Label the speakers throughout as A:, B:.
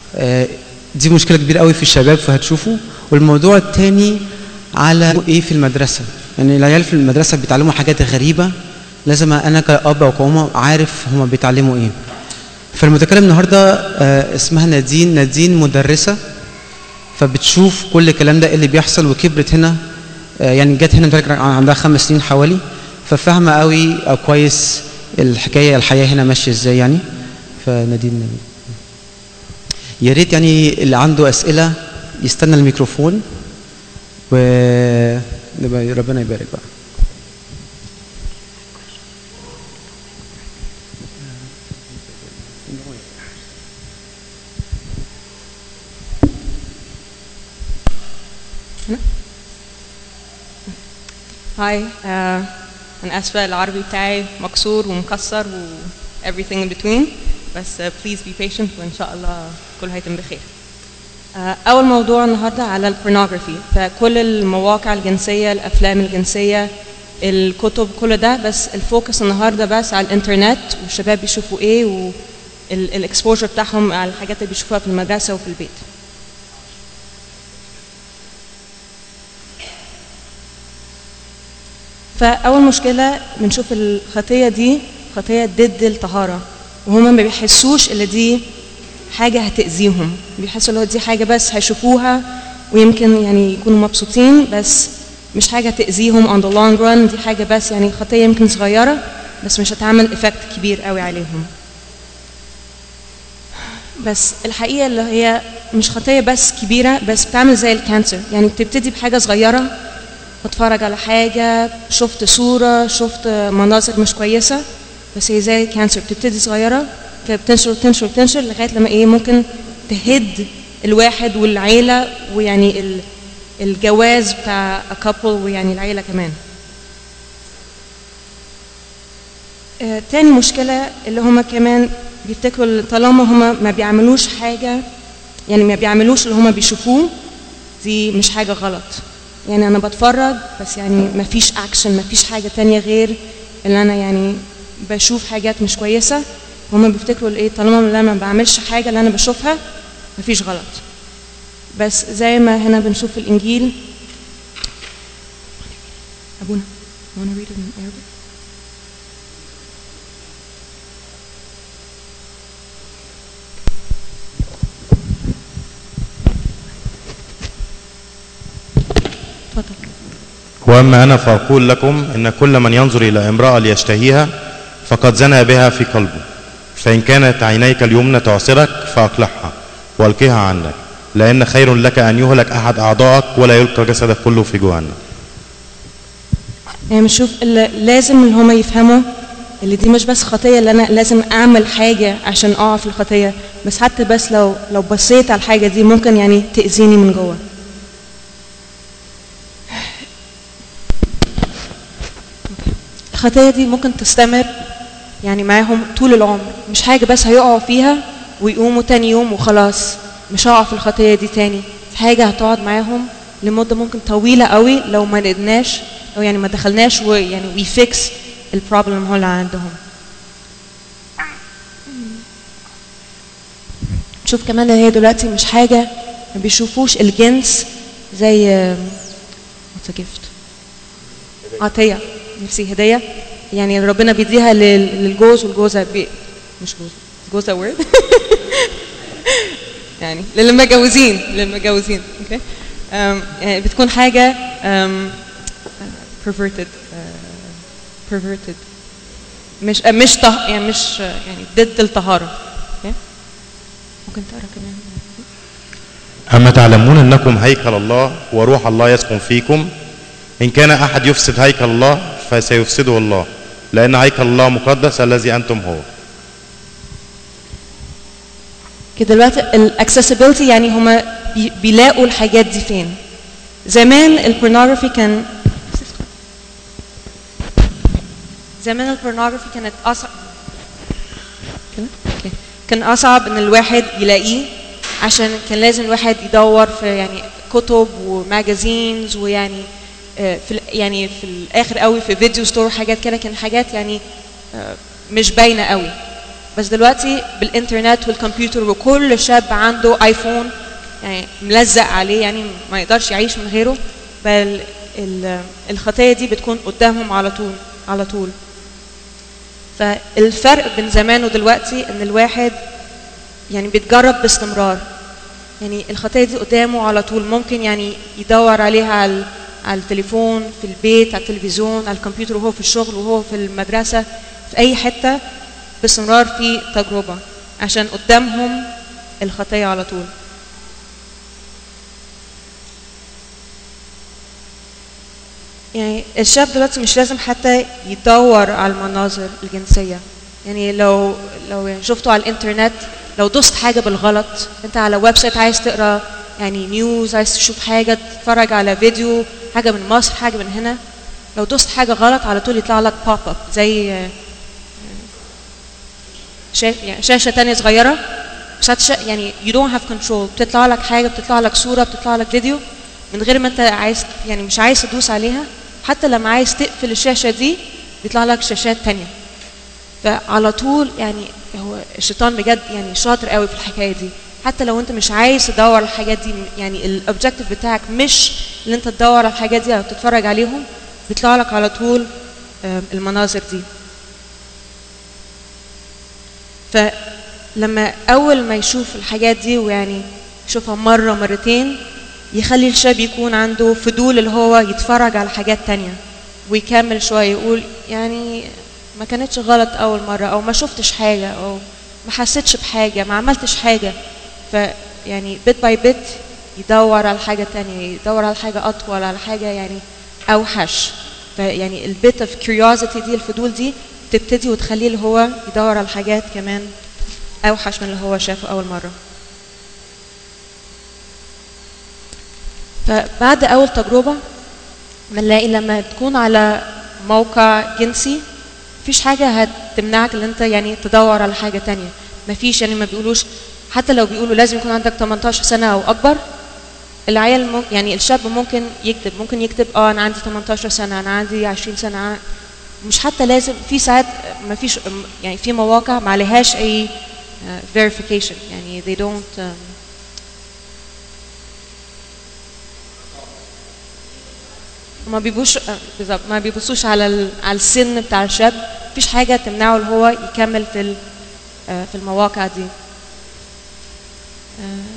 A: آه، دي مشكله كبيره قوي في الشباب فهتشوفوا والموضوع الثاني على ايه في المدرسه يعني العيال في المدرسه بيتعلموا حاجات غريبه لازم انا كاب او كأم عارف هما بيتعلموا ايه فالمتكلم النهارده آه، اسمها نادين نادين مدرسه فبتشوف كل الكلام ده إيه اللي بيحصل وكبرت هنا آه، يعني جت هنا متهيألي كان عندها خمس سنين حوالي ففاهمه قوي او كويس الحكايه الحياه هنا ماشيه ازاي يعني فنادين يا ريت يعني اللي عنده اسئله يستنى الميكروفون و نبقى ربنا يبارك بقى
B: هاي آه انا اسفه العربي بتاعي مكسور ومكسر و everything in between بس uh, please be patient وان شاء الله كله هيتم بخير آه اول موضوع النهارده على البورنوغرافي فكل المواقع الجنسيه الافلام الجنسيه الكتب كل ده بس الفوكس النهارده بس على الانترنت والشباب بيشوفوا ايه والاكسبوجر بتاعهم على الحاجات اللي بيشوفوها في المدرسه وفي البيت فأول مشكلة بنشوف الخطية دي خطية ضد الطهارة وهما ما بيحسوش إن دي حاجة هتأذيهم بيحسوا إن دي حاجة بس هيشوفوها ويمكن يعني يكونوا مبسوطين بس مش حاجة تأذيهم on the long run دي حاجة بس يعني خطية يمكن صغيرة بس مش هتعمل إفكت كبير قوي عليهم بس الحقيقة اللي هي مش خطية بس كبيرة بس بتعمل زي الكانسر يعني بتبتدي بحاجة صغيرة بتفرج على حاجة شفت صورة شفت مناظر مش كويسة بس هي زي كانسر بتبتدي صغيرة كده بتنشر تنشر تنشر لغاية لما ايه ممكن تهد الواحد والعيلة ويعني ال- الجواز بتاع a couple ويعني العيلة كمان آه، تاني مشكلة اللي هما كمان بيفتكروا طالما هما ما بيعملوش حاجة يعني ما بيعملوش اللي هما بيشوفوه دي مش حاجة غلط يعني انا بتفرج بس يعني ما فيش اكشن ما فيش حاجه تانية غير اللي انا يعني بشوف حاجات مش كويسه هما بيفتكروا ايه طالما انا ما بعملش حاجه اللي انا بشوفها ما فيش غلط بس زي ما هنا بنشوف في الانجيل ابونا wanna read it in Arabic? اتفضل
C: وأما أنا فأقول لكم إن كل من ينظر إلى امرأة ليشتهيها فقد زنى بها في قلبه فإن كانت عينيك اليمنى تعسرك فأقلعها وألقها عنك لأن خير لك أن يهلك أحد أعضائك ولا يلقى جسدك كله في جهنم
B: يعني بنشوف اللي لازم اللي هما يفهموا اللي دي مش بس خطية اللي أنا لازم أعمل حاجة عشان أقع في الخطية بس حتى بس لو لو بصيت على الحاجة دي ممكن يعني تأذيني من جوه
D: الخطية دي ممكن تستمر يعني معاهم طول العمر مش حاجة بس هيقعوا فيها ويقوموا تاني يوم وخلاص مش هقع في الخطية دي تاني حاجة هتقعد معاهم لمدة ممكن طويلة قوي لو ما لقيناش أو يعني ما دخلناش ويعني وي فيكس البروبلم هو اللي عندهم نشوف كمان ان هي دلوقتي مش حاجة ما بيشوفوش الجنس زي what's a gift عطية نفسي هدية يعني ربنا بيديها لل- للجوز والجوزة بي... مش جوز جوزة وورد يعني للمتجوزين للمتجوزين اوكي أم، يعني بتكون حاجة أم، perverted uh, perverted مش آه، مش طه يعني مش آه، يعني ضد الطهارة اوكي ممكن تقرا كمان
C: أما تعلمون أنكم هيكل الله وروح الله يسكن فيكم إن كان أحد يفسد هيكل الله فسيفسده الله لأن هيكل الله مقدس الذي أنتم هو
D: كده دلوقتي الاكسسبيلتي يعني هما بي- بيلاقوا الحاجات دي فين
B: زمان البورنوغرافي كان
D: زمان البورنوغرافي كانت اصعب
B: كده؟ أوكي. كان اصعب ان الواحد يلاقيه عشان كان لازم الواحد يدور في يعني كتب وماجازينز ويعني آه، في ال- يعني في الاخر قوي في فيديو ستور حاجات كده كان حاجات يعني آه، مش باينه قوي
D: بس دلوقتي بالانترنت والكمبيوتر وكل شاب عنده ايفون يعني ملزق عليه يعني ما يقدرش يعيش من غيره بل ال- الخطايا دي بتكون قدامهم على طول على طول فالفرق بين زمان ودلوقتي ان الواحد يعني بيتجرب باستمرار يعني الخطايا دي قدامه على طول ممكن يعني يدور عليها على على التليفون في البيت على التلفزيون على الكمبيوتر وهو في الشغل وهو في المدرسة في أي حتة باستمرار في تجربة عشان قدامهم الخطية على طول يعني الشاب دلوقتي مش لازم حتى يدور على المناظر الجنسية يعني لو لو يعني شفته على الانترنت لو دوست حاجة بالغلط انت على ويب سايت عايز تقرا يعني نيوز عايز تشوف حاجة تتفرج على فيديو حاجة من مصر حاجة من هنا لو دوست حاجة غلط على طول يطلع لك بوب اب زي آه، شاش يعني شاشة تانية صغيرة بس هتش... يعني you don't have control بتطلع لك حاجة بتطلع لك صورة بتطلع لك فيديو من غير ما انت عايز يعني مش عايز تدوس عليها حتى لما عايز تقفل الشاشة دي بيطلع لك شاشات تانية فعلى طول يعني هو الشيطان بجد يعني شاطر قوي في الحكاية دي حتى لو انت مش عايز تدور على الحاجات دي يعني الاوبجيكتيف بتاعك مش ان انت تدور على الحاجات دي او تتفرج عليهم بيطلع لك على طول آم، المناظر دي فلما اول ما يشوف الحاجات دي ويعني يشوفها مره مرتين يخلي الشاب يكون عنده فضول اللي هو يتفرج على حاجات تانية ويكمل شويه يقول يعني ما كانتش غلط اول مره او ما شفتش حاجه او ما حسيتش بحاجه ما عملتش حاجه فيعني بيت باي بيت يدور على حاجه تانية يدور على حاجه اطول على حاجه يعني اوحش فيعني البيت اوف كيوريوزيتي دي الفضول دي تبتدي وتخليه اللي هو يدور على حاجات كمان اوحش من اللي هو شافه اول مره فبعد اول تجربه بنلاقي لما تكون على موقع جنسي مفيش حاجه هتمنعك ان انت يعني تدور على حاجه تانية مفيش يعني ما بيقولوش حتى لو بيقولوا لازم يكون عندك 18 سنه او اكبر العيال ممكن يعني الشاب ممكن يكتب ممكن يكتب اه انا عندي 18 سنه انا عندي 20 سنه أنا مش حتى لازم في ساعات ما فيش يعني في مواقع ما عليهاش اي uh, verification يعني they don't um, ما بيبوش بالظبط ما بيبصوش على ال... على السن بتاع الشاب مفيش حاجه تمنعه اللي هو يكمل في ال... آه، في المواقع دي آه،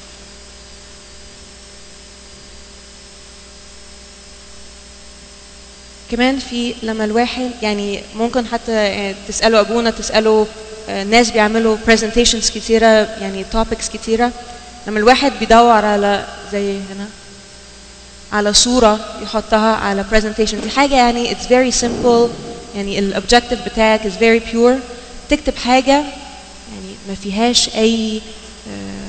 D: كمان في لما الواحد يعني ممكن حتى يعني تسألوا أبونا تسألوا آه، ناس بيعملوا presentations كتيرة يعني topics كتيرة لما الواحد بيدور على زي هنا على صورة يحطها على presentation دي حاجة يعني it's very simple يعني الobjective بتاعك is very pure تكتب حاجة يعني ما فيهاش أي آه،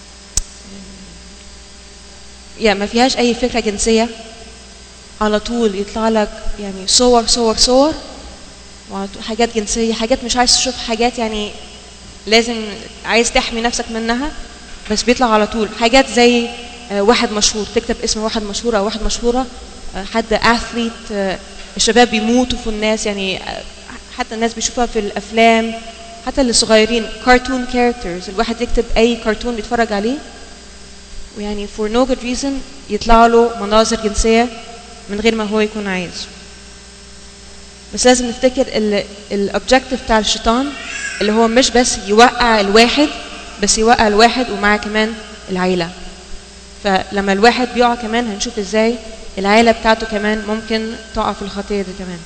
D: يعني ما فيهاش أي فكرة جنسية على طول يطلع لك يعني صور صور صور وعلى طول حاجات جنسية حاجات مش عايز تشوف حاجات يعني لازم عايز تحمي نفسك منها بس بيطلع على طول حاجات زي آه، واحد مشهور تكتب اسم واحد مشهور او واحد مشهورة آه، حد اثليت الشباب بيموتوا في الناس يعني آه، حتى الناس بيشوفوها في الافلام حتى الصغيرين كرتون كاركترز الواحد يكتب اي كرتون بيتفرج عليه ويعني for no good reason يطلع له مناظر جنسية من غير ما هو يكون عايز بس لازم نفتكر الاوبجيكتيف بتاع الشيطان اللي هو مش بس يوقع الواحد بس يوقع الواحد ومعاه كمان العيلة فلما الواحد بيقع كمان هنشوف ازاي العيلة بتاعته كمان ممكن تقع في الخطية دي كمان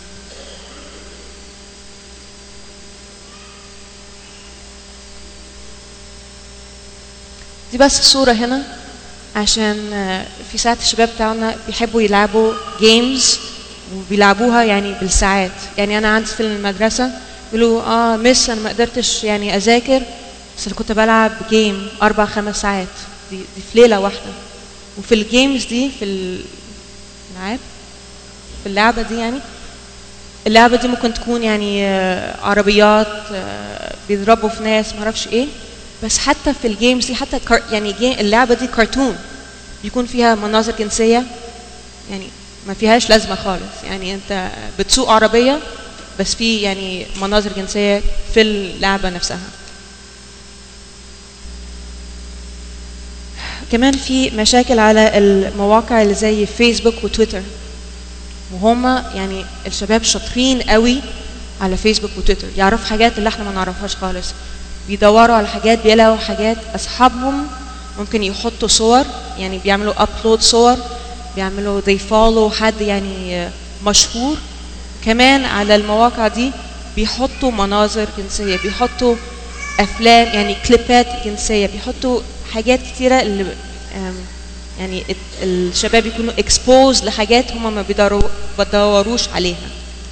D: دي بس الصورة هنا عشان آه، في ساعات الشباب بتاعنا بيحبوا يلعبوا جيمز وبيلعبوها يعني بالساعات يعني انا عندي في المدرسة يقولوا اه مس انا ما قدرتش يعني اذاكر بس انا كنت بلعب جيم اربع خمس ساعات دي, دي في ليلة واحدة وفي الجيمز دي في الالعاب في اللعبة دي يعني اللعبة دي ممكن تكون يعني آه، عربيات آه، بيضربوا في ناس معرفش ايه بس حتى في الجيمز دي حتى كار يعني جي اللعبة دي كرتون بيكون فيها مناظر جنسية يعني ما فيهاش لازمة خالص يعني انت بتسوق عربية بس في يعني مناظر جنسيه في اللعبه نفسها كمان في مشاكل على المواقع اللي زي فيسبوك وتويتر وهم يعني الشباب شاطرين قوي على فيسبوك وتويتر يعرفوا حاجات اللي احنا ما نعرفهاش خالص بيدوروا على حاجات بيلاقوا حاجات اصحابهم ممكن يحطوا صور يعني بيعملوا ابلود صور بيعملوا they follow حد يعني مشهور كمان على المواقع دي بيحطوا مناظر جنسية بيحطوا أفلام يعني كليبات جنسية بيحطوا حاجات كتيرة اللي أم، يعني ات- الشباب يكونوا exposed لحاجات هم ما بيدوروا- بيدوروش عليها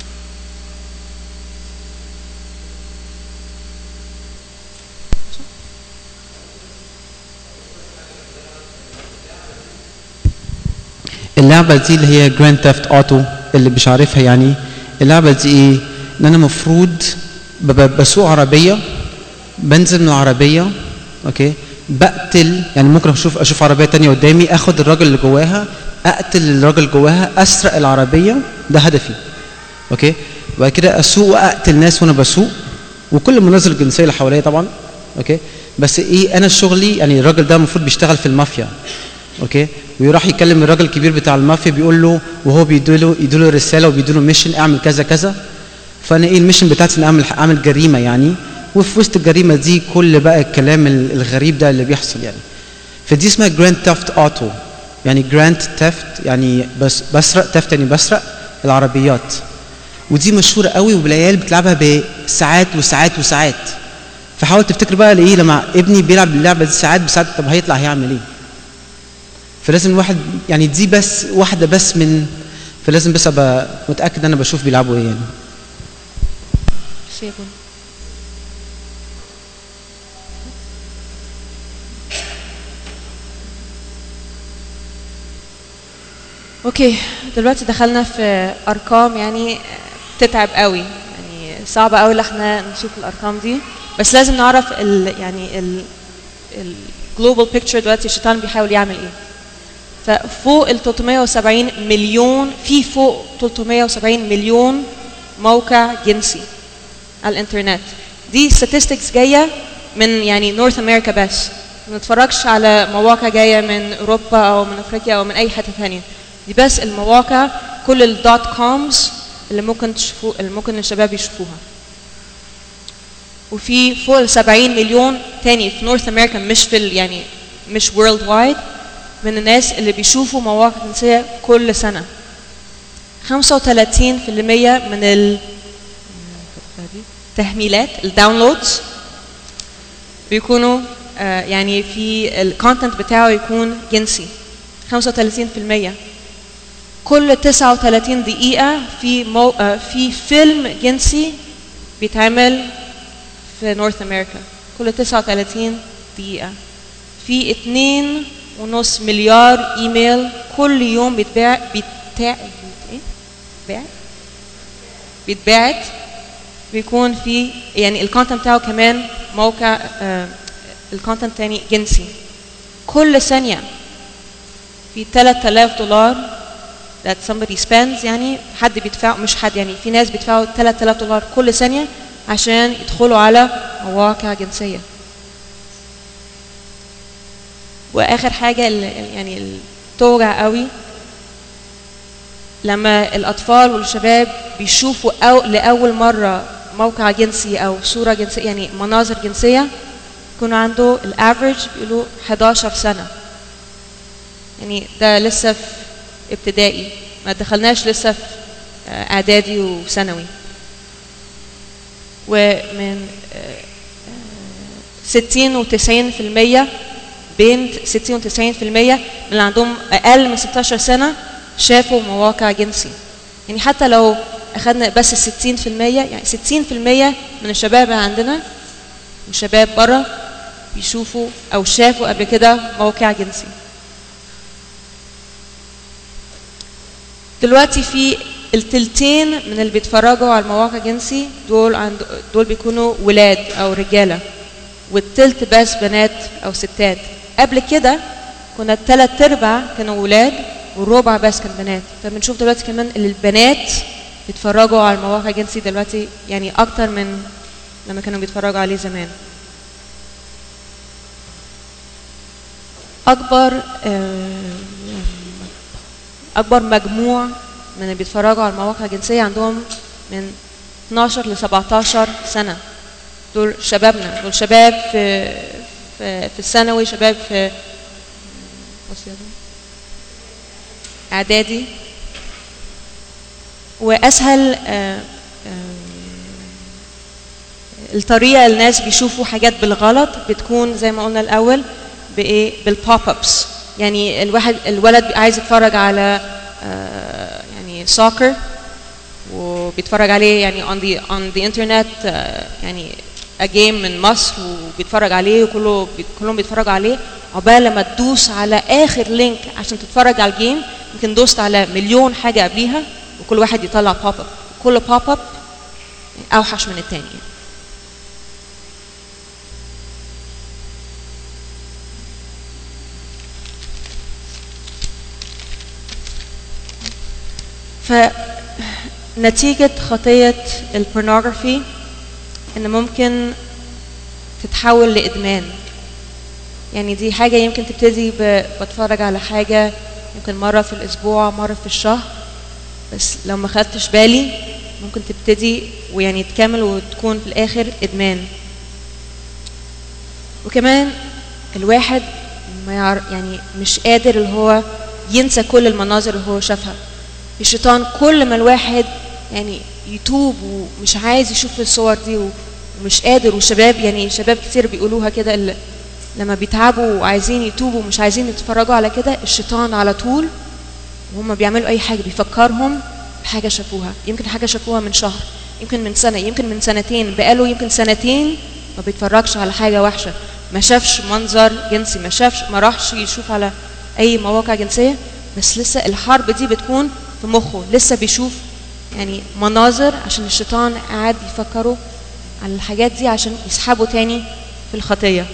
A: اللعبة دي اللي هي جراند ثيفت اوتو اللي مش عارفها يعني اللعبة دي ايه؟ ان انا مفروض ببقى بسوق عربية بنزل من العربية اوكي بقتل يعني ممكن اشوف اشوف عربية تانية قدامي اخد الراجل اللي جواها اقتل الراجل جواها اسرق العربية ده هدفي اوكي وبعد كده اسوق واقتل ناس وانا بسوق وكل المناظر الجنسية اللي حواليا طبعا اوكي بس ايه انا شغلي يعني الراجل ده المفروض بيشتغل في المافيا اوكي ويروح يكلم الراجل الكبير بتاع المافيا بيقول له وهو بيديله يديله رساله وبيديله ميشن اعمل كذا كذا فانا ايه الميشن بتاعتي اني اعمل اعمل جريمه يعني وفي وسط الجريمه دي كل بقى الكلام ال- الغريب ده اللي بيحصل يعني فدي اسمها جراند تافت اوتو يعني جراند تافت يعني بس بسرق تافت يعني بسرق العربيات ودي مشهوره قوي والعيال بتلعبها بساعات وساعات وساعات فحاول تفتكر بقى ايه لما ابني بيلعب اللعبه دي ساعات بساعات طب هيطلع هيعمل ايه فلازم الواحد يعني دي بس واحده بس من فلازم بس ابقى متاكد انا بشوف بيلعبوا ايه يعني
D: سيبون اوكي دلوقتي دخلنا في ارقام يعني تتعب قوي يعني صعب قوي ان احنا نشوف الارقام دي بس لازم نعرف ال يعني ال الجلوبال بيكتشر دلوقتي الشيطان بيحاول يعمل ايه ففوق ال 370 مليون في فوق 370 مليون موقع جنسي على الانترنت دي statistics جايه من يعني نورث امريكا بس ما نتفرجش على مواقع جايه من اوروبا او من افريقيا او من اي حته ثانيه دي بس المواقع كل الدوت كومز اللي ممكن تشوفوا اللي ممكن الشباب يشوفوها وفي فوق ال 70 مليون تاني في نورث امريكا مش في ال- يعني مش وورلد وايد من الناس اللي بيشوفوا مواقع جنسيه كل سنه 35% من ال تهميلات الداونلودز بيكونوا آه، يعني في الكونتنت بتاعه يكون جنسي 35% كل 39 دقيقة في مو آه، في فيلم جنسي بيتعمل في نورث امريكا كل 39 دقيقة في اتنين ونص مليار ايميل كل يوم بيتباع بيتباع ايه؟ بيتباع بيتباعت بيكون في يعني الكونتنت بتاعه كمان موقع الكونتنت تاني جنسي كل ثانية في 3000 دولار that somebody spends يعني حد بيدفع مش حد يعني في ناس بيدفعوا 3000 دولار كل ثانية عشان يدخلوا على مواقع جنسية واخر حاجة اللي يعني اللي توجع قوي لما الاطفال والشباب بيشوفوا أو لاول مره موقع جنسي او صوره جنسيه يعني مناظر جنسيه يكون عنده الافريج بيقولوا 11 سنه يعني ده لسه في ابتدائي ما دخلناش لسه في آه، اعدادي وثانوي ومن آه، آه، 60 و 90% بين 60 و 90% من اللي عندهم اقل من 16 سنه شافوا مواقع جنسي يعني حتى لو اخذنا بس 60% يعني 60% من الشباب اللي عندنا وشباب بره بيشوفوا او شافوا قبل كده موقع جنسي دلوقتي في التلتين من اللي بيتفرجوا على المواقع جنسي دول عند دول بيكونوا ولاد او رجاله والتلت بس بنات او ستات قبل كده كنا التلات ارباع كانوا ولاد والربع بس كان بنات فبنشوف دلوقتي كمان ان البنات بيتفرجوا على المواقع الجنسي دلوقتي يعني اكتر من لما كانوا بيتفرجوا عليه زمان اكبر آه، اكبر مجموع من اللي بيتفرجوا على المواقع الجنسيه عندهم من 12 ل 17 سنه دول شبابنا دول شباب في في, في الثانوي شباب في بص يا دول. اعدادي واسهل آه، آه، الطريقه الناس بيشوفوا حاجات بالغلط بتكون زي ما قلنا الاول بايه بالبوب ابس يعني الواحد الولد عايز يتفرج على آه، يعني سوكر وبيتفرج عليه يعني on the on the internet آه، يعني a game من مصر وبيتفرج عليه وكله بي- كلهم بيتفرجوا عليه عقبال لما تدوس على اخر لينك عشان تتفرج على الجيم يمكن دوست على مليون حاجه قبليها وكل واحد يطلع بوب اب كل بوب اب اوحش من التاني فنتيجة خطية البورنوغرافي ان ممكن تتحول لادمان يعني دي حاجة يمكن تبتدي ب- بتفرج على حاجة يمكن مرة في الأسبوع مرة في الشهر بس لو ما خدتش بالي ممكن تبتدي ويعني تكمل وتكون في الآخر إدمان وكمان الواحد ما يعر يعني مش قادر اللي هو ينسى كل المناظر اللي هو شافها الشيطان كل ما الواحد يعني يتوب ومش عايز يشوف الصور دي ومش قادر وشباب يعني شباب كتير بيقولوها كده اللي لما بيتعبوا وعايزين يتوبوا ومش عايزين يتفرجوا على كده الشيطان على طول وهم بيعملوا اي حاجه بيفكرهم بحاجه شافوها يمكن حاجه شافوها من شهر يمكن من سنه يمكن من سنتين بقاله يمكن سنتين ما بيتفرجش على حاجه وحشه ما شافش منظر جنسي ما شافش ما راحش يشوف على اي مواقع جنسيه بس لسه الحرب دي بتكون في مخه لسه بيشوف يعني مناظر عشان الشيطان قاعد يفكره على الحاجات دي عشان يسحبه تاني في الخطيه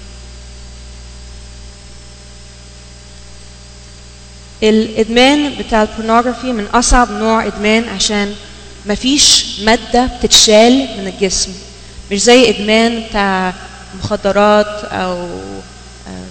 D: الادمان بتاع البورنوغرافي من اصعب نوع ادمان عشان مفيش ماده بتتشال من الجسم مش زي ادمان بتاع مخدرات او آم،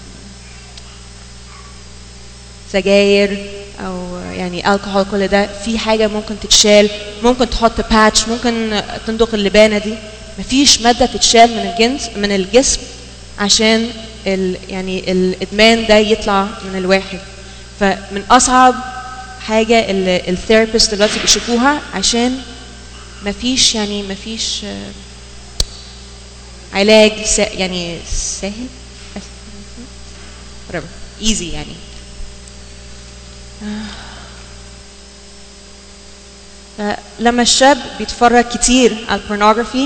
D: سجاير او يعني الكحول كل ده في حاجه ممكن تتشال ممكن تحط باتش ممكن تندق اللبانه دي مفيش ماده تتشال من الجنس من الجسم عشان ال يعني الادمان ده يطلع من الواحد فمن اصعب حاجه اللي الثيرابيست دلوقتي بيشوفوها عشان مفيش يعني مفيش آه، علاج سا يعني سهل whatever easy يعني آه، فلما الشاب بيتفرج كتير على البورنوغرافي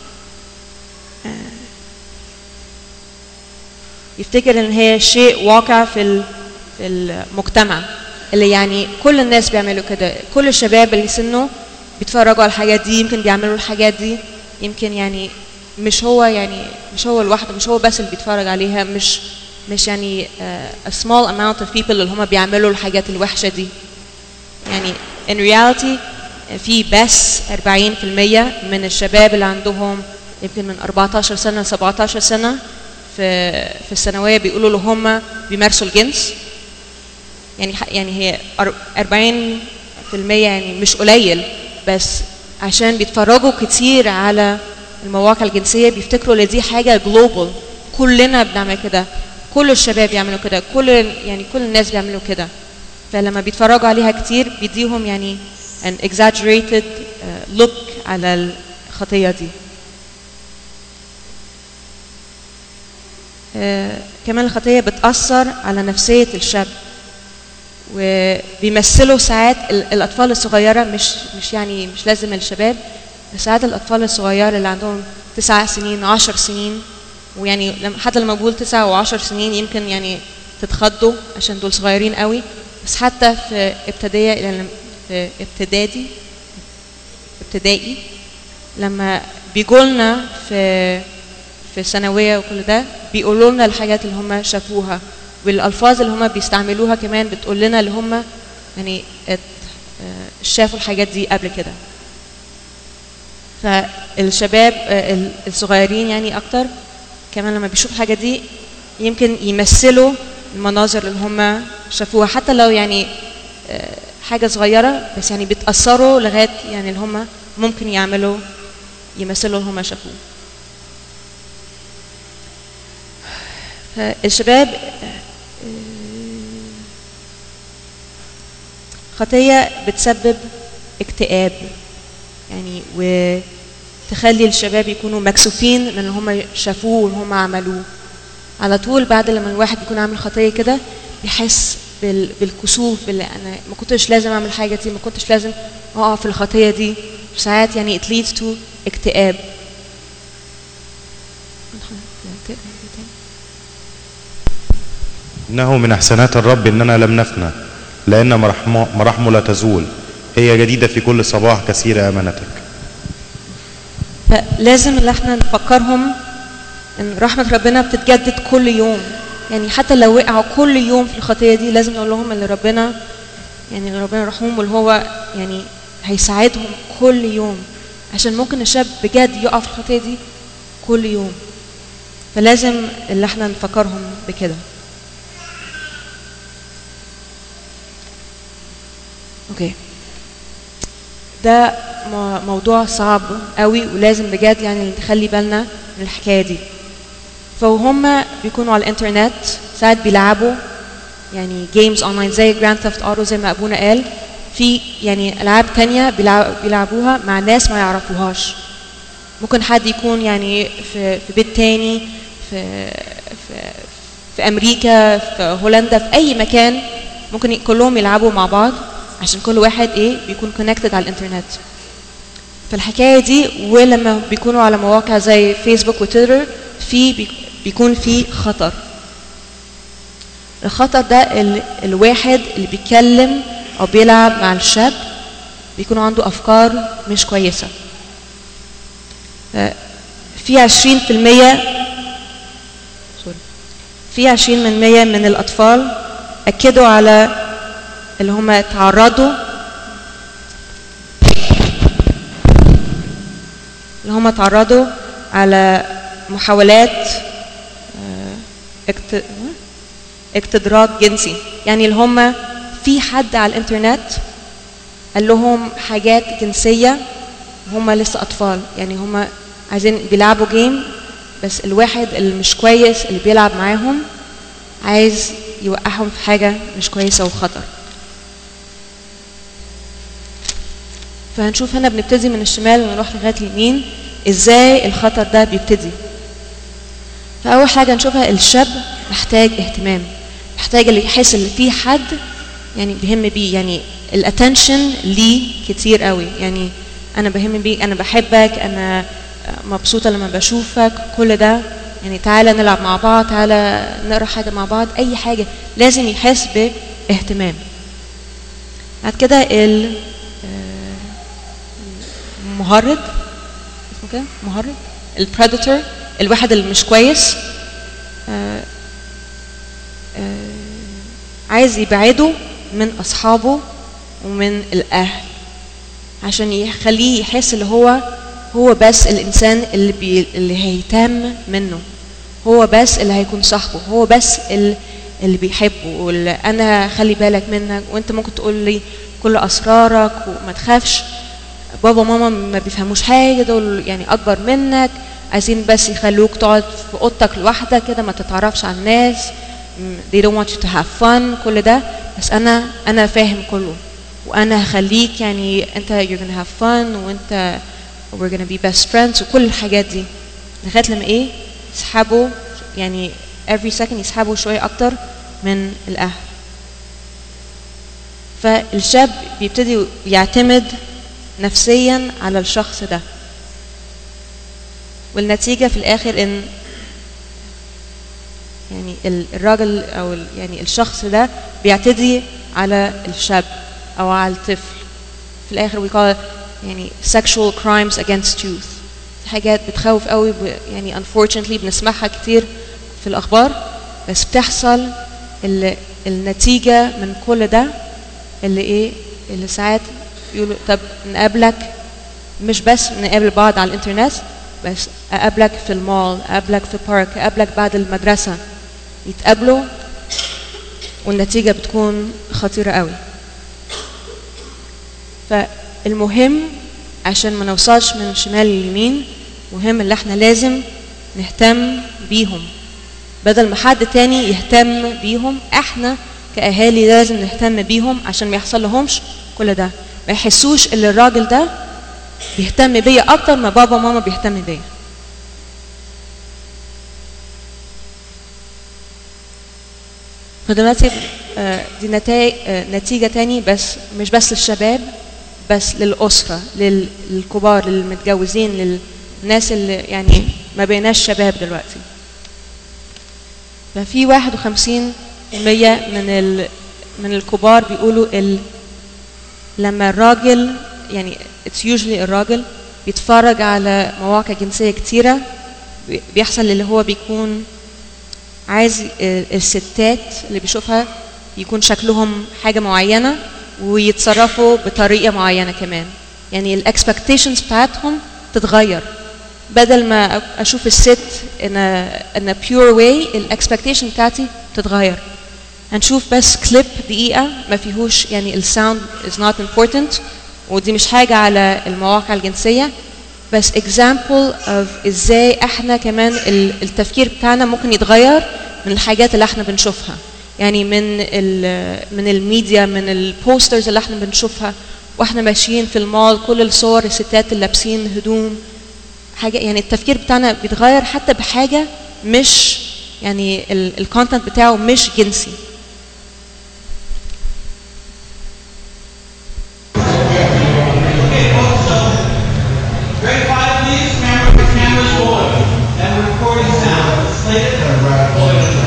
D: يفتكر ان هي شيء واقع في ال- في المجتمع اللي يعني كل الناس بيعملوا كده كل الشباب اللي سنه بيتفرجوا على الحاجات دي يمكن بيعملوا الحاجات دي يمكن يعني مش هو يعني مش هو لوحده مش هو بس اللي بيتفرج عليها مش مش يعني uh, a small amount of people اللي هم بيعملوا الحاجات الوحشة دي يعني in reality في بس 40% من الشباب اللي عندهم يمكن من 14 سنة ل 17 سنة في في الثانوية بيقولوا له هم بيمارسوا الجنس يعني ح- يعني هي أر- 40% يعني مش قليل بس عشان بيتفرجوا كتير على المواقع الجنسية بيفتكروا ان دي حاجة جلوبال كلنا بنعمل كده كل الشباب يعملوا كده كل يعني كل الناس بيعملوا كده فلما بيتفرجوا عليها كتير بيديهم يعني an exaggerated uh, look على الخطية دي آه، كمان الخطية بتأثر على نفسية الشاب وبيمثلوا ساعات ال- الأطفال الصغيرة مش مش يعني مش لازم الشباب بس ساعات الأطفال الصغيرة اللي عندهم تسع سنين عشر سنين ويعني لما- حتى لما بقول تسع وعشر سنين يمكن يعني تتخضوا عشان دول صغيرين قوي بس حتى في ابتدائية يعني في ابتدائي ابتدائي لما بيجوا لنا في في الثانويه وكل ده بيقولوا لنا الحاجات اللي هم شافوها والالفاظ اللي هم بيستعملوها كمان بتقول لنا اللي هم يعني ات- آه، شافوا الحاجات دي قبل كده فالشباب آه، ال- الصغيرين يعني اكتر كمان لما بيشوفوا الحاجات دي يمكن يمثلوا المناظر اللي هم شافوها حتى لو يعني آه، حاجة صغيرة بس يعني بيتأثروا لغاية يعني اللي هم ممكن يعملوا يمثلوا اللي هم شافوه فالشباب آه، خطية بتسبب اكتئاب يعني وتخلي الشباب يكونوا مكسوفين من اللي هم شافوه واللي هم عملوه على طول بعد لما الواحد بيكون عامل خطية كده بيحس بال- بالكسوف باللي انا ما كنتش لازم اعمل حاجة دي ما كنتش لازم اقع في الخطية دي ساعات يعني it leads to اكتئاب
C: إنه من إحسانات الرب إننا لم نفنى لأن مراحمه مراحمه لا تزول هي جديدة في كل صباح كثيرة أمانتك
D: فلازم ان احنا نفكرهم ان رحمة ربنا بتتجدد كل يوم يعني حتى لو وقعوا كل يوم في الخطية دي لازم نقول لهم ان ربنا يعني ان ربنا رحوم واللي هو يعني هيساعدهم كل يوم عشان ممكن الشاب بجد يقع في الخطية دي كل يوم فلازم اللي احنا نفكرهم بكده اوكي ده مو- موضوع صعب قوي ولازم بجد يعني نخلي بالنا من الحكايه دي فهم بيكونوا على الانترنت ساعات بيلعبوا يعني جيمز اونلاين زي جراند ثيفت اوتو زي ما ابونا قال في يعني العاب تانية بيلعب بيلعبوها مع ناس ما يعرفوهاش ممكن حد يكون يعني في في بيت تاني في في في امريكا في هولندا في اي مكان ممكن ي- كلهم يلعبوا مع بعض عشان كل واحد ايه بيكون كونكتد على الانترنت فالحكايه دي ولما بيكونوا على مواقع زي فيسبوك وتويتر في بي- بيكون في خطر الخطر ده ال- الواحد اللي بيتكلم او بيلعب مع الشاب بيكون عنده افكار مش كويسه ف- في 20% سوري. في 20% من الاطفال اكدوا على اللي هم تعرضوا اللي هم تعرضوا على محاولات آه، اكت... اكتدراج جنسي يعني اللي هم في حد على الانترنت قال لهم حاجات جنسية هم لسه أطفال يعني هم عايزين بيلعبوا جيم بس الواحد اللي مش كويس اللي بيلعب معاهم عايز يوقعهم في حاجة مش كويسة وخطر فهنشوف هنا بنبتدي من الشمال ونروح لغاية اليمين ازاي الخطر ده بيبتدي فأول حاجة نشوفها الشاب محتاج اهتمام محتاج اللي يحس ان في حد يعني بيهم بيه يعني الاتنشن ليه كتير قوي يعني انا بهم بيك انا بحبك انا مبسوطه لما بشوفك كل ده يعني تعالى نلعب مع بعض تعالى نقرا حاجه مع بعض اي حاجه لازم يحس باهتمام بعد كده ال آه، المهرج اسمه كده مهرج البريدتور الواحد اللي مش كويس آه، آه، عايز يبعده من اصحابه ومن الاهل عشان يخليه يحس اللي هو هو بس الانسان اللي بي اللي هيهتم منه هو بس اللي هيكون صاحبه هو بس ال- اللي بيحبه واللي انا خلي بالك منك وانت ممكن تقول لي كل اسرارك وما تخافش بابا وماما ما بيفهموش حاجه دول يعني اكبر منك عايزين بس يخلوك تقعد في اوضتك لوحدك كده ما تتعرفش على الناس م- they don't want you to have fun كل ده بس انا انا فاهم كله وانا هخليك يعني انت you're gonna have fun وانت we're gonna be best friends وكل الحاجات دي لغايه لما ايه يسحبوا يعني every second يسحبوا شويه اكتر من الاهل فالشاب بيبتدي يعتمد نفسيا على الشخص ده والنتيجة في الآخر إن يعني ال- الراجل أو ال- يعني الشخص ده بيعتدي على الشاب أو على الطفل في الآخر we call it يعني sexual crimes against youth دي حاجات بتخوف قوي ب- يعني unfortunately بنسمعها كتير في الأخبار بس بتحصل ال- النتيجة من كل ده اللي إيه اللي ساعات يقولوا طب نقابلك مش بس نقابل بعض على الانترنت بس اقابلك في المول اقابلك في بارك اقابلك بعد المدرسه يتقابلوا والنتيجه بتكون خطيره قوي فالمهم عشان ما نوصلش من شمال لليمين مهم اللي احنا لازم نهتم بيهم بدل ما حد تاني يهتم بيهم احنا كاهالي لازم نهتم بيهم عشان ما يحصل لهمش كل ده ما يحسوش ان الراجل ده بيهتم بيا اكتر ما بابا وماما بيهتم بيا فدلوقتي آه، دي نتائج نتيجة تاني بس مش بس للشباب بس للأسرة لل- للكبار للمتجوزين للناس اللي يعني ما بيناش شباب دلوقتي ففي 51 المية من ال من الكبار بيقولوا ال لما الراجل يعني it's usually الراجل بيتفرج على مواقع جنسية كتيرة بي- بيحصل اللي هو بيكون عايز ال- الستات اللي بيشوفها يكون شكلهم حاجة معينة ويتصرفوا بطريقة معينة كمان يعني الاكسبكتيشنز بتاعتهم تتغير بدل ما أ- اشوف الست in a, in a pure way الاكسبكتيشن بتاعتي تتغير هنشوف بس كليب دقيقة ما فيهوش يعني الساوند is not important ودي مش حاجة على المواقع الجنسية بس example of ازاي احنا كمان ال- التفكير بتاعنا ممكن يتغير من الحاجات اللي احنا بنشوفها يعني من ال من الميديا من البوسترز اللي احنا بنشوفها واحنا ماشيين في المول كل الصور الستات اللي لابسين هدوم حاجه يعني التفكير بتاعنا بيتغير حتى بحاجه مش يعني الكونتنت بتاعه مش جنسي
E: Very quiet, please. Camera, camera's rolling. And we're recording sound. Slated?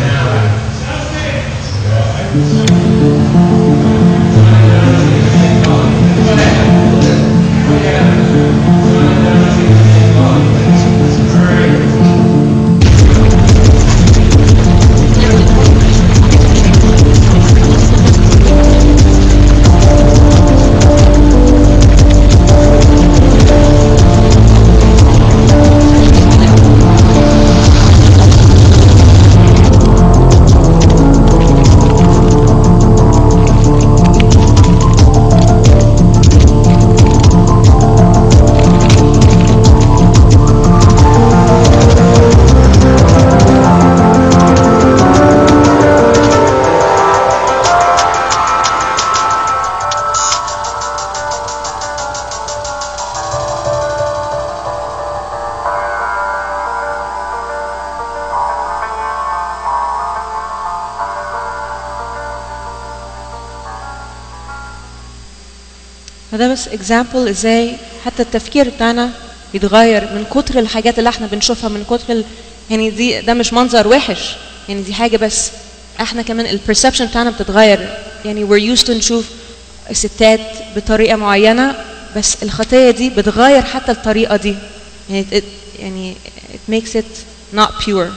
D: فده بس اكزامبل ازاي حتى التفكير بتاعنا بيتغير من كتر الحاجات اللي احنا بنشوفها من كتر ال... يعني دي ده مش منظر وحش يعني دي حاجه بس احنا كمان البرسبشن بتاعنا بتتغير يعني we're used to نشوف ستات بطريقه معينه بس الخطيه دي بتغير حتى الطريقه دي يعني it, يعني it makes it not pure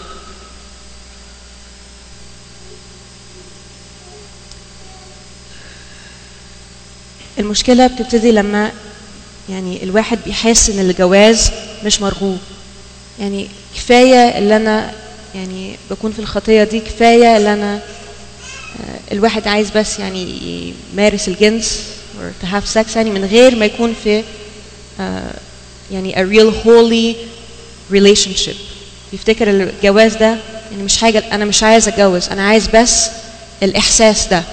D: المشكلة بتبتدي لما يعني الواحد بيحس ان الجواز مش مرغوب يعني كفاية اللي انا يعني بكون في الخطية دي كفاية اللي انا آه، الواحد عايز بس يعني يمارس الجنس or to have sex يعني من غير ما يكون في آه، يعني a real holy relationship بيفتكر الجواز ده يعني مش حاجة انا مش عايز اتجوز انا عايز بس الاحساس ده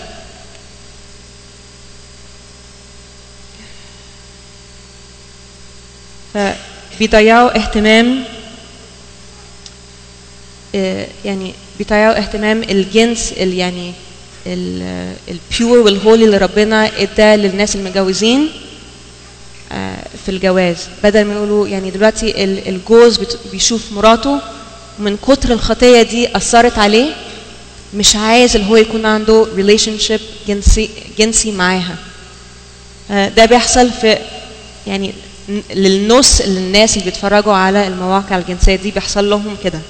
D: فبيضيعوا اهتمام آه، يعني بيضيعوا اهتمام الجنس ال يعني البيور والهولي اللي ربنا اداه للناس المتجوزين آه، في الجواز بدل ما يقولوا يعني دلوقتي ال- الجوز بت- بيشوف مراته من كتر الخطيه دي اثرت عليه مش عايز اللي هو يكون عنده ريليشن شيب جنسي جنسي معاها آه، ده بيحصل في يعني ن- للنص اللي الناس اللي بيتفرجوا على المواقع الجنسية دي بيحصل لهم كده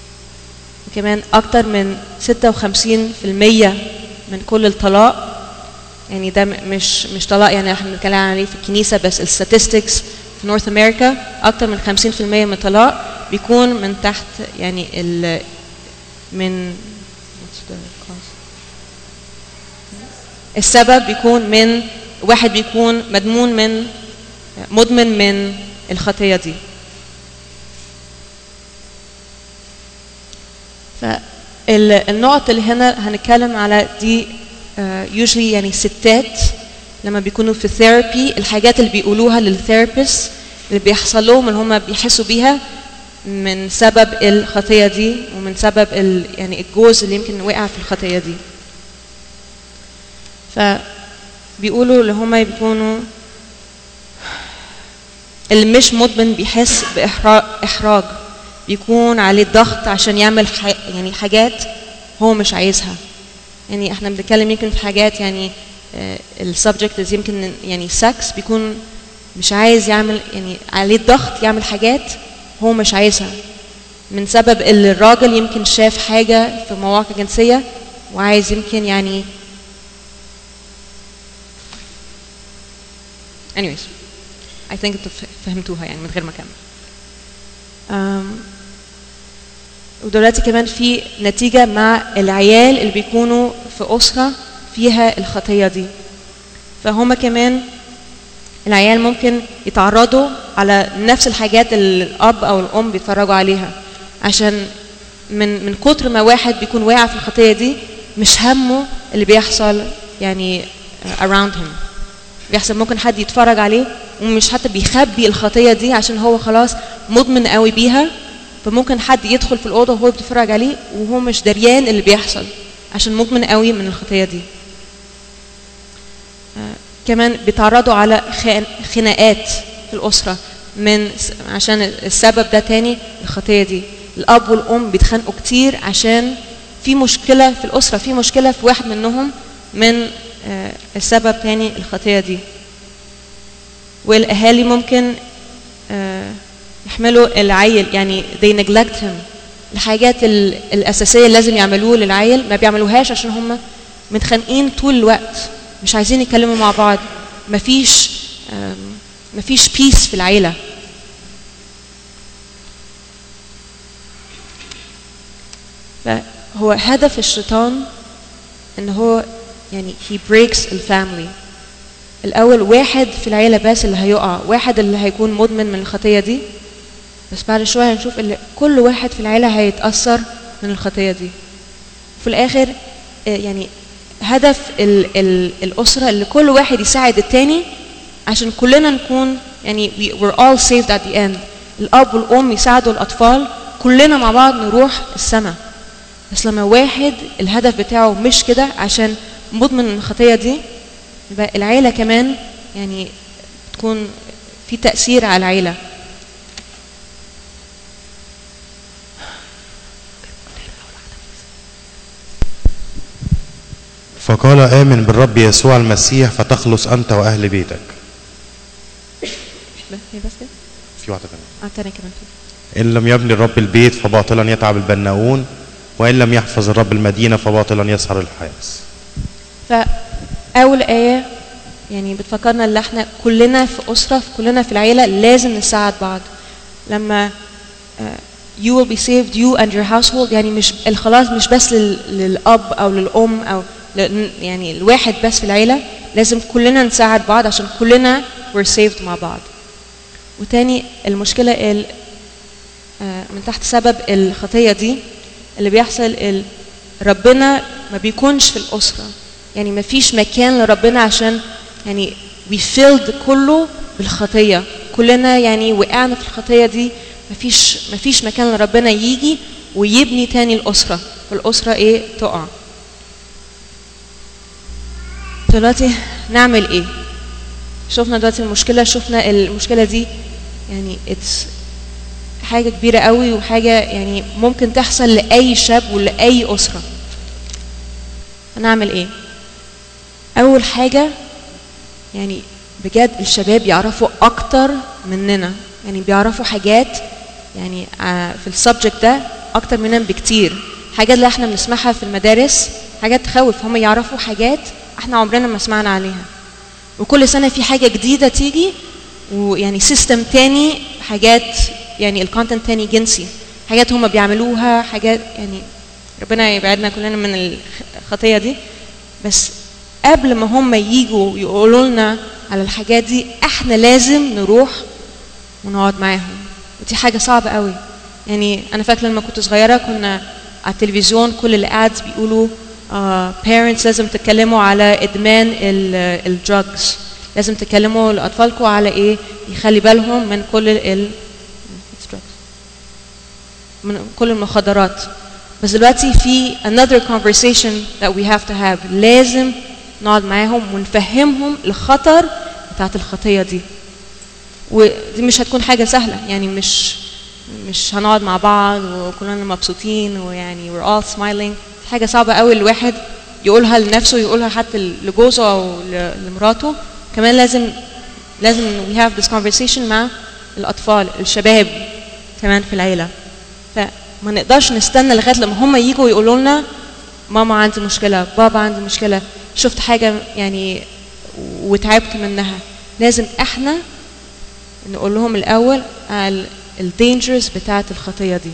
D: وكمان أكتر من 56% من كل الطلاق يعني ده م- مش مش طلاق يعني احنا بنتكلم عليه في الكنيسه بس الستاتستكس في نورث امريكا اكتر من 50% من الطلاق بيكون من تحت يعني ال من what's the cause? السبب بيكون من واحد بيكون مدمون من مدمن من الخطيه دي فالنقط اللي هنا هنتكلم على دي uh, usually يعني ستات لما بيكونوا في ثيرابي الحاجات اللي بيقولوها للثيرابيست اللي بيحصل لهم اللي هم بيحسوا بيها من سبب الخطيه دي ومن سبب ال يعني الجوز اللي يمكن وقع في الخطيه دي فبيقولوا اللي هم بيكونوا اللي مش مدمن بيحس بإحراج بيكون عليه ضغط عشان يعمل ح... يعني حاجات هو مش عايزها يعني احنا بنتكلم يمكن في حاجات يعني السبجكت يمكن يعني سكس بيكون مش عايز يعمل يعني عليه ضغط يعمل حاجات هو مش عايزها من سبب اللي الراجل يمكن شاف حاجة في مواقع جنسية وعايز يمكن يعني anyways I think انتوا فهمتوها يعني من غير ما اكمل um, ودلوقتي كمان في نتيجة مع العيال اللي بيكونوا في أسرة فيها الخطية دي فهم كمان العيال ممكن يتعرضوا على نفس الحاجات اللي الأب أو الأم بيتفرجوا عليها عشان من من كتر ما واحد بيكون واقع في الخطية دي مش همه اللي بيحصل يعني around him بيحصل ممكن حد يتفرج عليه ومش حتى بيخبي الخطية دي عشان هو خلاص مدمن قوي بيها فممكن حد يدخل في الأوضة وهو بيتفرج عليه وهو مش دريان اللي بيحصل عشان مدمن قوي من الخطية دي آه كمان بيتعرضوا على خناقات في الأسرة من عشان السبب ده تاني الخطية دي الأب والأم بيتخانقوا كتير عشان في مشكلة في الأسرة في مشكلة في واحد منهم من آه السبب تاني الخطية دي والأهالي ممكن آه يحملوا العيل يعني they neglect him الحاجات الأساسية اللي لازم يعملوه للعيل ما بيعملوهاش عشان هم متخانقين طول الوقت مش عايزين يتكلموا مع بعض مفيش مفيش بيس في العيلة فهو هدف الشيطان ان هو يعني he breaks الفاميلي الاول واحد في العيله بس اللي هيقع واحد اللي هيكون مدمن من الخطيه دي بس بعد شويه هنشوف اللي كل واحد في العيله هيتاثر من الخطيه دي في الاخر يعني هدف ال ال الاسره اللي كل واحد يساعد التاني عشان كلنا نكون يعني we, we're all saved at the end الاب والام يساعدوا الاطفال كلنا مع بعض نروح السماء بس لما واحد الهدف بتاعه مش كده عشان مدمن من الخطيه دي يبقى العيلة كمان يعني تكون في تأثير على العيلة
C: فقال آمن بالرب يسوع المسيح فتخلص أنت وأهل بيتك
D: بس هي بس كده؟
C: في واحدة ثانية
D: اه تاني كمان في
C: إن لم يبني الرب البيت فباطلا يتعب البناؤون وإن لم يحفظ الرب المدينة فباطلا يسهر الحارس
D: فأول آية يعني بتفكرنا ان احنا كلنا في أسرة كلنا في العيلة لازم نساعد بعض لما uh, you will be saved you and your household يعني مش الخلاص مش بس لل, للأب أو للأم أو ل, يعني الواحد بس في العيلة لازم كلنا نساعد بعض عشان كلنا we're saved مع بعض وتاني المشكلة ال, uh, من تحت سبب الخطية دي اللي بيحصل ال, ربنا ما بيكونش في الأسرة يعني ما فيش مكان لربنا عشان يعني we filled كله بالخطية كلنا يعني وقعنا في الخطية دي ما فيش ما فيش مكان لربنا يجي ويبني تاني الأسرة والأسرة إيه تقع دلوقتي نعمل إيه شفنا دلوقتي المشكلة شفنا المشكلة دي يعني it's حاجة كبيرة قوي وحاجة يعني ممكن تحصل لأي شاب ولأي أسرة هنعمل إيه أول حاجة يعني بجد الشباب يعرفوا أكتر مننا يعني بيعرفوا حاجات يعني في السبجكت ده أكتر مننا بكتير حاجات اللي احنا بنسمعها في المدارس حاجات تخوف هم يعرفوا حاجات احنا عمرنا ما سمعنا عليها وكل سنه في حاجه جديده تيجي ويعني سيستم تاني حاجات يعني الكونتنت تاني جنسي حاجات هم بيعملوها حاجات يعني ربنا يبعدنا كلنا من الخطيه دي بس قبل ما هم يجوا يقولوا لنا على الحاجات دي احنا لازم نروح ونقعد معاهم ودي حاجه صعبه قوي يعني انا فاكره لما كنت صغيره كنا على التلفزيون كل الادز بيقولوا uh, parents لازم تتكلموا على ادمان الدراجز لازم تكلموا لاطفالكم على ايه يخلي بالهم من كل ال من كل المخدرات بس دلوقتي في another conversation that we have to have لازم نقعد معاهم ونفهمهم الخطر بتاعت الخطيه دي ودي مش هتكون حاجه سهله يعني مش مش هنقعد مع بعض وكلنا مبسوطين ويعني we're all smiling حاجه صعبه قوي الواحد يقولها لنفسه يقولها حتى لجوزه او لمراته كمان لازم لازم we have this conversation مع الاطفال الشباب كمان في العيله فما نقدرش نستنى لغايه لما هم يجوا يقولوا لنا ماما عندي مشكله بابا عندي مشكله شفت حاجه يعني وتعبت منها لازم احنا نقول لهم الاول الدينجرز بتاعت الخطيه دي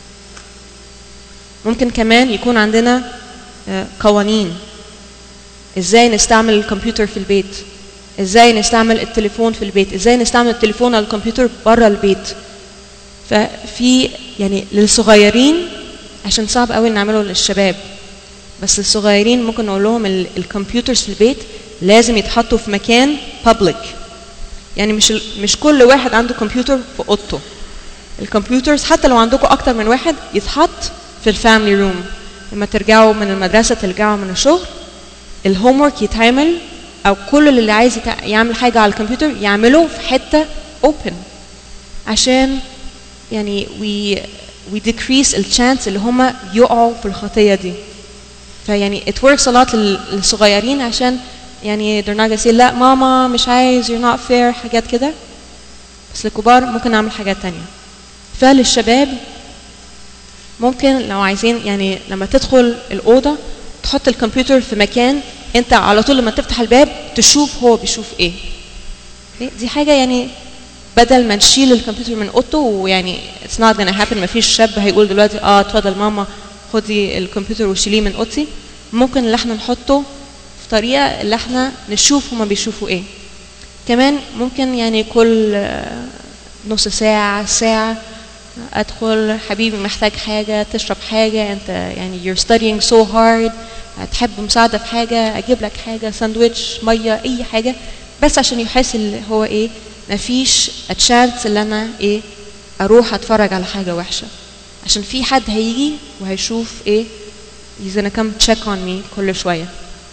D: ممكن كمان يكون عندنا قوانين ازاي نستعمل الكمبيوتر في البيت ازاي نستعمل التليفون في البيت ازاي نستعمل التليفون على الكمبيوتر بره البيت ففي يعني للصغيرين عشان صعب قوي نعمله للشباب بس الصغيرين ممكن نقول لهم الكمبيوترز في البيت لازم يتحطوا في مكان public يعني مش مش كل واحد عنده كمبيوتر في اوضته الكمبيوترز حتى لو عندكم اكتر من واحد يتحط في الفاميلي روم لما ترجعوا من المدرسه ترجعوا من الشغل الهوم ورك يتعمل او كل اللي عايز يعمل حاجه على الكمبيوتر يعمله في حته اوبن عشان يعني we we decrease الشانس اللي هم يقعوا في الخطيه دي فيعني it works a lot للصغيرين عشان يعني they're not gonna say لا ماما مش عايز you're not fair حاجات كده بس الكبار ممكن نعمل حاجات تانية فللشباب ممكن لو عايزين يعني لما تدخل الأوضة تحط الكمبيوتر في مكان انت على طول لما تفتح الباب تشوف هو بيشوف ايه دي حاجة يعني بدل ما نشيل الكمبيوتر من اوضته ويعني it's not gonna happen مفيش شاب هيقول دلوقتي اه اتفضل ماما خدي الكمبيوتر وشيليه من اوضتي ممكن اللي احنا نحطه في طريقه اللي احنا نشوف هما بيشوفوا ايه كمان ممكن يعني كل نص ساعة ساعة أدخل حبيبي محتاج حاجة تشرب حاجة أنت يعني you're studying so hard هتحب مساعدة في حاجة أجيب لك حاجة ساندويتش مية أي حاجة بس عشان يحس اللي هو إيه مفيش تشانس اللي أنا إيه أروح أتفرج على حاجة وحشة عشان في حد هيجي وهيشوف إيه he's gonna come check on me كل شوية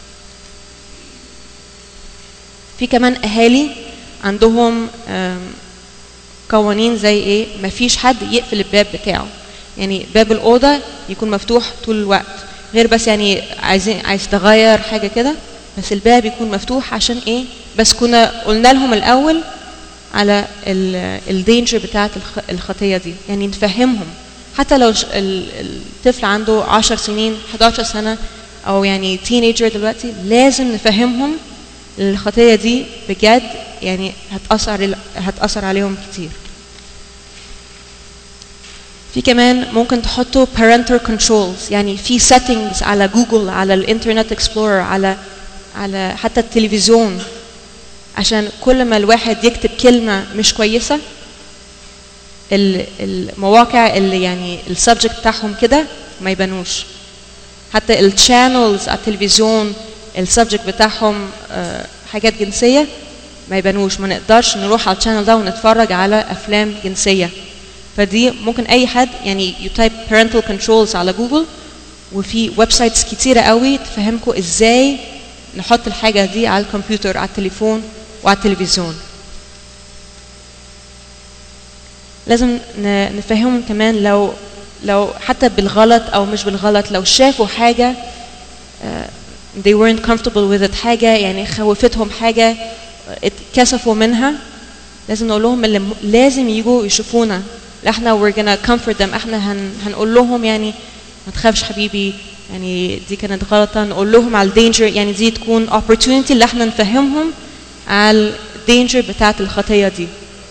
D: في كمان اهالي عندهم قوانين زي ايه مفيش حد يقفل الباب بتاعه يعني باب الاوضه يكون مفتوح طول الوقت غير بس يعني عايزين عايز تغير حاجه كده بس الباب يكون مفتوح عشان ايه بس كنا قلنا لهم الاول على الدينجر بتاعت الخطيه دي يعني نفهمهم حتى لو الطفل عنده 10 سنين 11 سنه او يعني تينيجر دلوقتي لازم نفهمهم الخطية دي بجد يعني هتأثر هتأثر عليهم كتير. في كمان ممكن تحطوا parental controls يعني في settings على جوجل على الانترنت اكسبلورر على على حتى التلفزيون عشان كل ما الواحد يكتب كلمة مش كويسة المواقع اللي يعني السبجكت بتاعهم كده ما يبانوش حتى الشانلز على التلفزيون السبجكت بتاعهم حاجات جنسيه ما يبانوش ما نقدرش نروح على الشانل ده ونتفرج على افلام جنسيه فدي ممكن اي حد يعني يتايب parental controls على جوجل وفي ويب سايتس كتيره قوي تفهمكم ازاي نحط الحاجه دي على الكمبيوتر على التليفون وعلى التلفزيون لازم نفهمهم كمان لو لو حتى بالغلط او مش بالغلط لو شافوا حاجه they weren't comfortable with it حاجة يعني خوفتهم حاجة اتكسفوا منها لازم نقول لهم اللي لازم يجوا يشوفونا احنا we're gonna comfort them احنا هن هنقول لهم يعني ما تخافش حبيبي يعني دي كانت غلطة نقول لهم على الدينجر يعني دي تكون opportunity اللي احنا نفهمهم على الدينجر بتاعت الخطية دي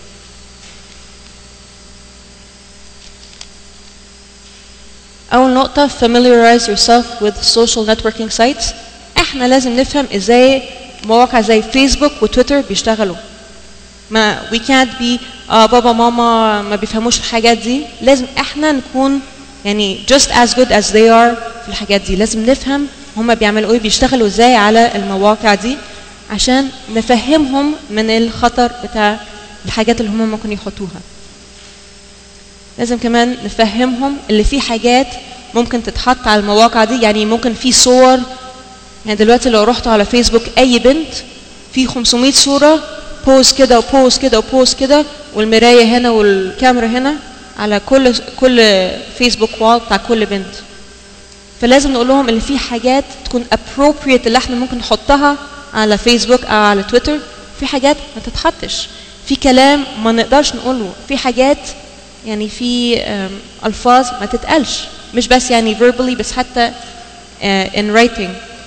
D: أول نقطة familiarize yourself with social networking sites احنا لازم نفهم ازاي مواقع زي فيسبوك وتويتر بيشتغلوا ما we can't be آه بابا ماما ما بيفهموش الحاجات دي لازم احنا نكون يعني just as good as they are في الحاجات دي لازم نفهم هما بيعملوا ايه بيشتغلوا ازاي على المواقع دي عشان نفهمهم من الخطر بتاع الحاجات اللي هما ممكن يحطوها لازم كمان نفهمهم اللي في حاجات ممكن تتحط على المواقع دي يعني ممكن في صور يعني دلوقتي لو رحت على فيسبوك اي بنت في 500 صوره بوز كده وبوز كده وبوز كده والمرايه هنا والكاميرا هنا على كل كل فيسبوك وال بتاع كل بنت فلازم نقول لهم ان في حاجات تكون appropriate اللي احنا ممكن نحطها على فيسبوك او على تويتر في حاجات ما تتحطش في كلام ما نقدرش نقوله في حاجات يعني في أم، الفاظ ما تتقالش مش بس يعني verbally بس حتى uh, in writing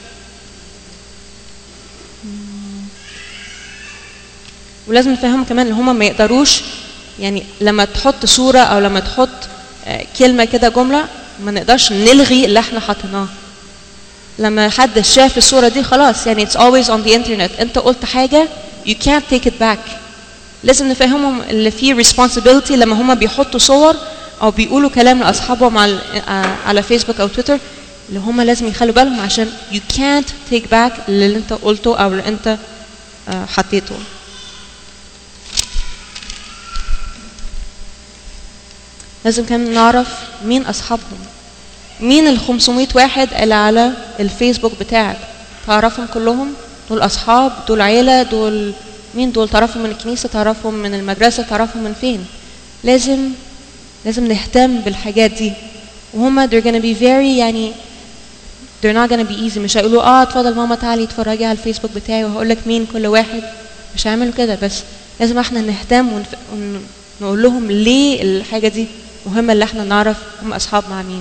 D: ولازم نفهمهم كمان ان هم ما يقدروش يعني لما تحط صوره او لما تحط آه، كلمه كده جمله ما نقدرش نلغي اللي احنا حطيناه لما حد شاف الصوره دي خلاص يعني it's always on the internet انت قلت حاجه you can't take it back لازم نفهمهم اللي فيه responsibility لما هم بيحطوا صور او بيقولوا كلام لاصحابهم على آه، على فيسبوك او تويتر اللي هم لازم يخلوا بالهم عشان you can't take back اللي انت قلته او اللي انت آه، حطيته لازم كمان نعرف مين اصحابهم مين ال 500 واحد اللي على الفيسبوك بتاعك تعرفهم كلهم دول اصحاب دول عيله دول مين دول تعرفهم من الكنيسه تعرفهم من المدرسه تعرفهم من فين لازم لازم نهتم بالحاجات دي وهما they're gonna be very يعني they're not gonna be easy مش هيقولوا اه اتفضل ماما تعالي اتفرجي على الفيسبوك بتاعي وهقول لك مين كل واحد مش هيعملوا كده بس لازم احنا نهتم ونف... ونقول لهم ليه الحاجه دي مهمه اللي احنا نعرف هم اصحاب مع مين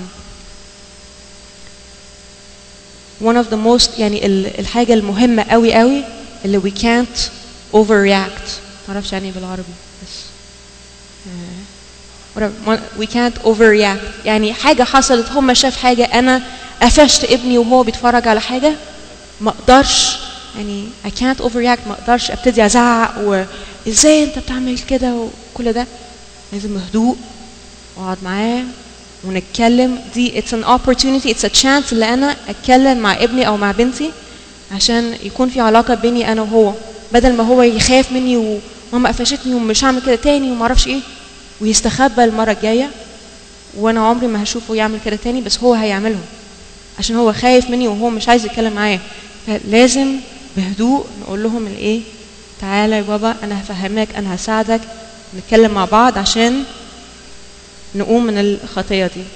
D: one of the most يعني ال- الحاجه المهمه قوي قوي اللي we can't overreact معرفش يعني ايه بالعربي بس آه، whatever. One- we can't overreact يعني حاجه حصلت هم شاف حاجه انا قفشت ابني وهو بيتفرج على حاجه ما اقدرش يعني I can't overreact ما اقدرش ابتدي ازعق وازاي انت بتعمل كده وكل ده لازم هدوء واقعد معاه ونتكلم دي it's an opportunity it's a chance اللي انا اتكلم مع ابني او مع بنتي عشان يكون في علاقه بيني انا وهو بدل ما هو يخاف مني وماما قفشتني ومش هعمل كده تاني وما اعرفش ايه ويستخبى المره الجايه وانا عمري ما هشوفه يعمل كده تاني بس هو هيعملهم عشان هو خايف مني وهو مش عايز يتكلم معايا فلازم بهدوء نقول لهم الايه تعالى يا بابا انا هفهمك انا هساعدك نتكلم مع بعض عشان نقوم من الخطية دي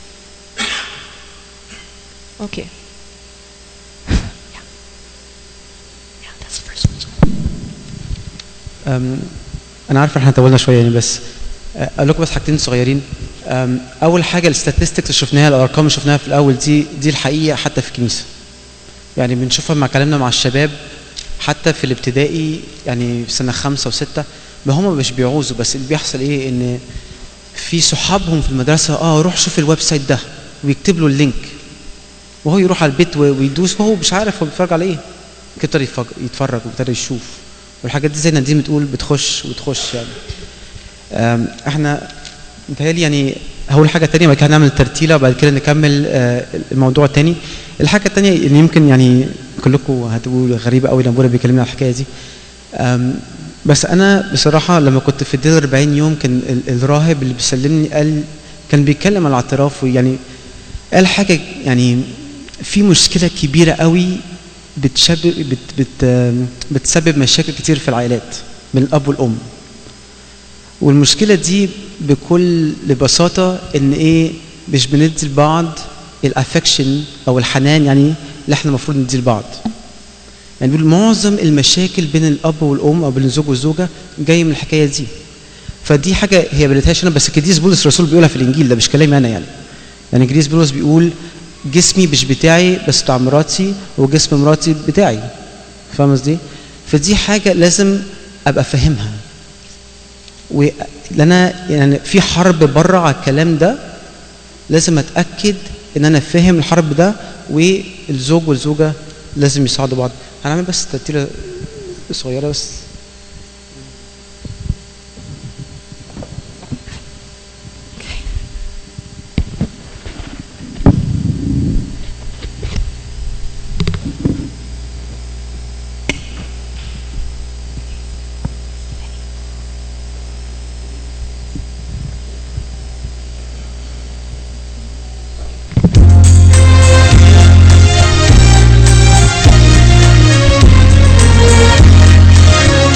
D: اوكي
A: أم، انا عارف ان احنا طولنا شويه يعني بس أه، اقول لكم بس حاجتين صغيرين أم، اول حاجه الستاتستكس اللي شفناها الارقام اللي شفناها في الاول دي دي الحقيقه حتى في الكنيسه يعني بنشوفها مع كلامنا مع الشباب حتى في الابتدائي يعني في سنه خمسه وسته ما هم مش بيعوزوا بس اللي بيحصل ايه ان في صحابهم في المدرسه اه روح شوف الويب سايت ده ويكتب له اللينك وهو يروح على البيت و- ويدوس وهو مش عارف هو بيتفرج على ايه يقدر يتفرج- يتفرج ويقدر يشوف والحاجات دي زي نديم بتقول بتخش وتخش يعني أم، احنا متهيألي يعني هقول حاجة تانية بعد كده هنعمل ترتيلة وبعد كده نكمل آه، الموضوع التاني الحاجة التانية اللي يمكن يعني كلكم هتقولوا غريبة قوي لما ابونا بيكلمنا على الحكاية دي أم، بس أنا بصراحة لما كنت في الدير 40 يوم كان ال- الراهب اللي بيسلمني قال كان بيتكلم على الاعتراف ويعني قال حاجة يعني في مشكلة كبيرة قوي بتشبب بت بت بتسبب مشاكل كتير في العائلات من الأب والأم والمشكلة دي بكل بساطة إن إيه مش بندي لبعض الافكشن أو الحنان يعني اللي إحنا المفروض نديه لبعض. يعني بيقول معظم المشاكل بين الأب والأم أو بين الزوج والزوجة جاية من الحكاية دي. فدي حاجة هي ما قالتهاش أنا بس القديس بولس الرسول بيقولها في الإنجيل ده مش كلامي أنا يعني. يعني القديس بولس بيقول جسمي مش بتاعي بس بتاع مراتي وجسم مراتي بتاعي فاهم قصدي فدي حاجه لازم ابقى فاهمها ولان انا يعني في حرب بره على الكلام ده لازم اتاكد ان انا فاهم الحرب ده والزوج والزوجه لازم يساعدوا بعض هنعمل بس ترتيله صغيره بس
F: Thank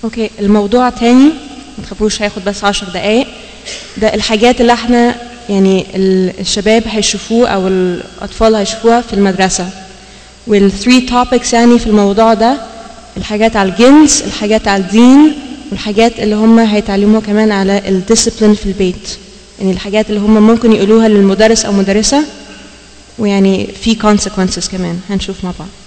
B: اوكي الموضوع تاني ما تخافوش هياخد بس عشر دقايق ده الحاجات اللي احنا يعني ال- الشباب هيشوفوه او الاطفال هيشوفوها في المدرسه والثري توبكس يعني في الموضوع ده الحاجات على الجنس الحاجات على الدين والحاجات اللي هم هيتعلموها كمان على الديسيبلين في البيت يعني الحاجات اللي هم ممكن يقولوها للمدرس او مدرسه ويعني في consequences كمان هنشوف مع بعض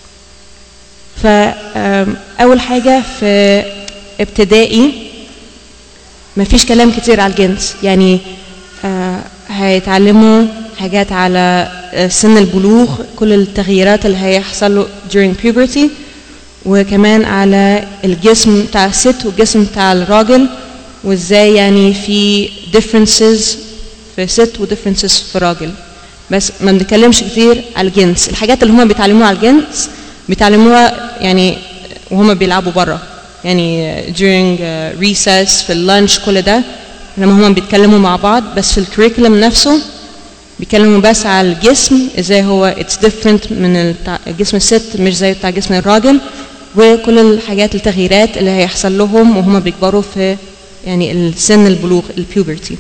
B: فأول حاجة في ابتدائي مفيش كلام كتير على الجنس يعني آه، هيتعلموا حاجات على آه، سن البلوغ كل التغييرات اللي هيحصل له during puberty وكمان على الجسم بتاع الست والجسم بتاع الراجل وازاي يعني في differences في ست و differences في راجل بس ما بنتكلمش كتير على الجنس الحاجات اللي هم بيتعلموها على الجنس بيتعلموها يعني وهم بيلعبوا بره يعني during uh, recess في اللانش كل ده لما هم بيتكلموا مع بعض بس في الكريكولم نفسه بيتكلموا بس على الجسم ازاي هو it's different من ال- بتاع جسم الست مش زي بتاع جسم الراجل وكل الحاجات التغييرات اللي هيحصل لهم وهم بيكبروا في يعني السن البلوغ البيوبرتي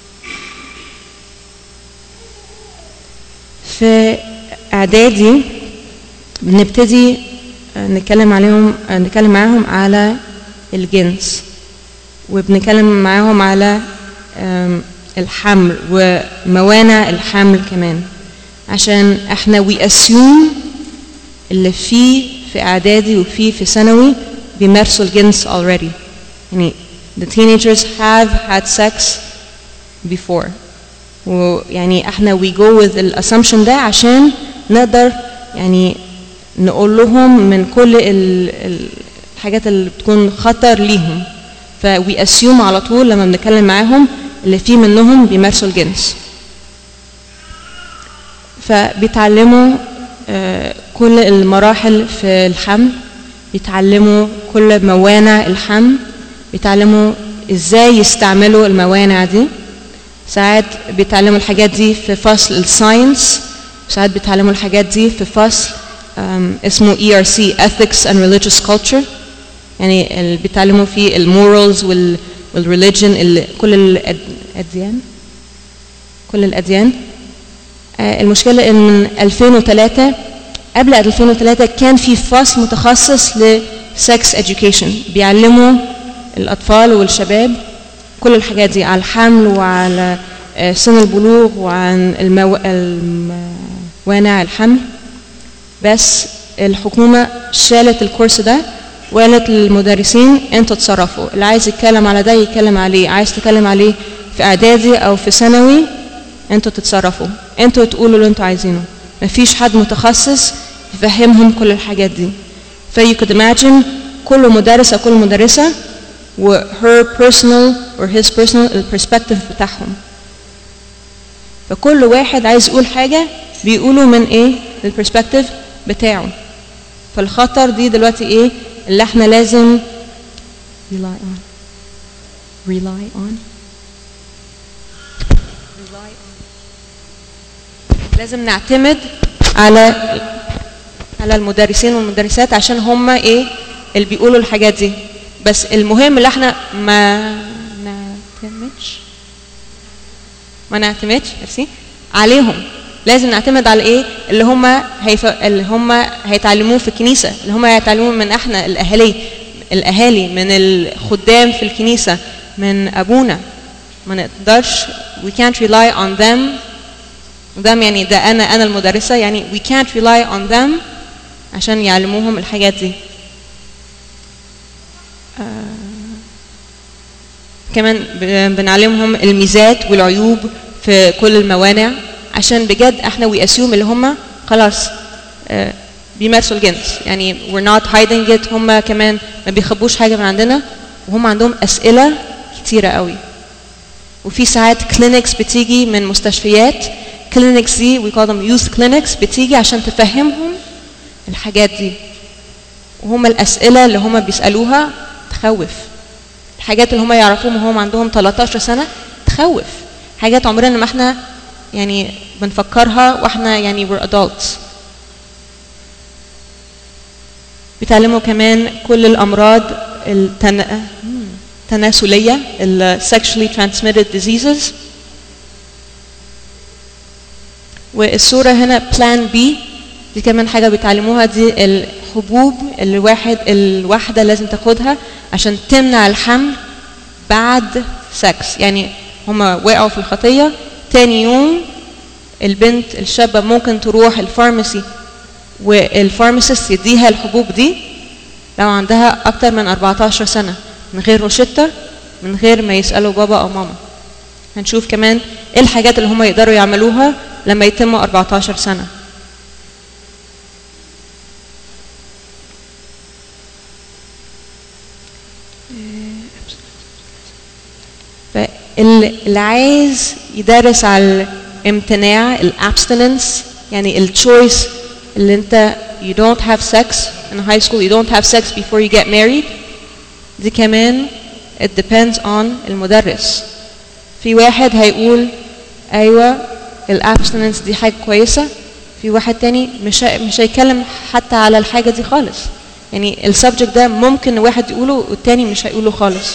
B: في اعدادي بنبتدي آه، نتكلم عليهم آه، نتكلم معاهم على الجنس وبنتكلم معاهم على آم، الحمل وموانع الحمل كمان عشان احنا we assume اللي فيه في اعدادي وفيه في ثانوي بيمارسوا الجنس already يعني the teenagers have had sex before ويعني احنا we go with الاسsumption ده عشان نقدر يعني نقول لهم من كل ال- ال- الحاجات اللي بتكون خطر ليهم ف we assume على طول لما بنتكلم معاهم اللي فيه منهم بيمارسوا الجنس فبيتعلموا آه، كل المراحل في الحمل بيتعلموا كل موانع الحمل بيتعلموا ازاي يستعملوا الموانع دي ساعات بيتعلموا الحاجات دي في فصل الساينس ساعات بيتعلموا الحاجات دي في فصل um, اسمه ERC Ethics and Religious Culture يعني اللي بيتعلموا فيه المورالز وال والريليجن ال- كل الأد- الأديان كل الأديان آه، المشكلة إن من 2003 قبل 2003 كان في فصل متخصص لسكس education بيعلموا الأطفال والشباب كل الحاجات دي على الحمل وعلى آه، سن البلوغ وعن المو... موانع الحمل بس الحكومة شالت الكورس ده وقالت للمدرسين انتوا تصرفوا اللي عايز يتكلم على ده يتكلم عليه عايز تتكلم عليه في اعدادي او في ثانوي انتوا تتصرفوا انتوا تقولوا اللي انتوا عايزينه مفيش حد متخصص يفهمهم كل الحاجات دي ف you could imagine كل مدرس او كل مدرسة و her personal or his personal البرسبكتيف بتاعهم فكل واحد عايز يقول حاجة بيقولوا من ايه البرسبكتيف بتاعه فالخطر دي دلوقتي ايه اللي احنا لازم rely on rely on rely on لازم نعتمد على على المدرسين والمدرسات عشان هم ايه اللي بيقولوا الحاجات دي بس المهم اللي احنا ما نعتمدش ما نعتمدش ميرسي عليهم لازم نعتمد على ايه اللي هم هيف... اللي هم هيتعلموه في الكنيسه اللي هم هيتعلموه من احنا الاهالي الاهالي من الخدام في الكنيسه من ابونا ما نقدرش we can't rely on them them يعني ده انا انا المدرسه يعني we can't rely on them عشان يعلموهم الحاجات دي آه كمان ب- بنعلمهم الميزات والعيوب في كل الموانع عشان بجد احنا we assume اللي هم خلاص آه، بيمارسوا الجنس يعني we're not hiding it هم كمان ما بيخبوش حاجة من عندنا وهم عندهم أسئلة كتيرة قوي وفي ساعات كلينكس بتيجي من مستشفيات كلينكس دي we call them youth clinics بتيجي عشان تفهمهم الحاجات دي وهم الأسئلة اللي هم بيسألوها تخوف الحاجات اللي هم يعرفوهم وهم عندهم 13 سنة تخوف حاجات عمرنا ما احنا يعني بنفكرها واحنا يعني we're adults بيتعلموا كمان كل الأمراض
D: التن... التناسلية ال sexually transmitted diseases والصورة هنا بلان بي دي كمان حاجة بيتعلموها دي الحبوب اللي الواحد الواحدة لازم تاخدها عشان تمنع الحمل بعد سكس يعني هما وقعوا في الخطية تاني يوم البنت الشابة ممكن تروح الفارماسي والفارماسيست يديها الحبوب دي لو عندها أكتر من 14 سنة من غير روشتة من غير ما يسألوا بابا أو ماما هنشوف كمان ايه الحاجات اللي هم يقدروا يعملوها لما يتموا 14 سنة فاللي عايز يدرس على الامتناع الابستننس يعني التشويس اللي انت you don't have sex in high school you don't have sex before you get married دي كمان it depends on المدرس في واحد هيقول ايوه الابستننس دي حاجه كويسه في واحد تاني مش هي- مش هيتكلم حتى على الحاجه دي خالص يعني السبجكت ده ممكن واحد يقوله والتاني مش هيقوله خالص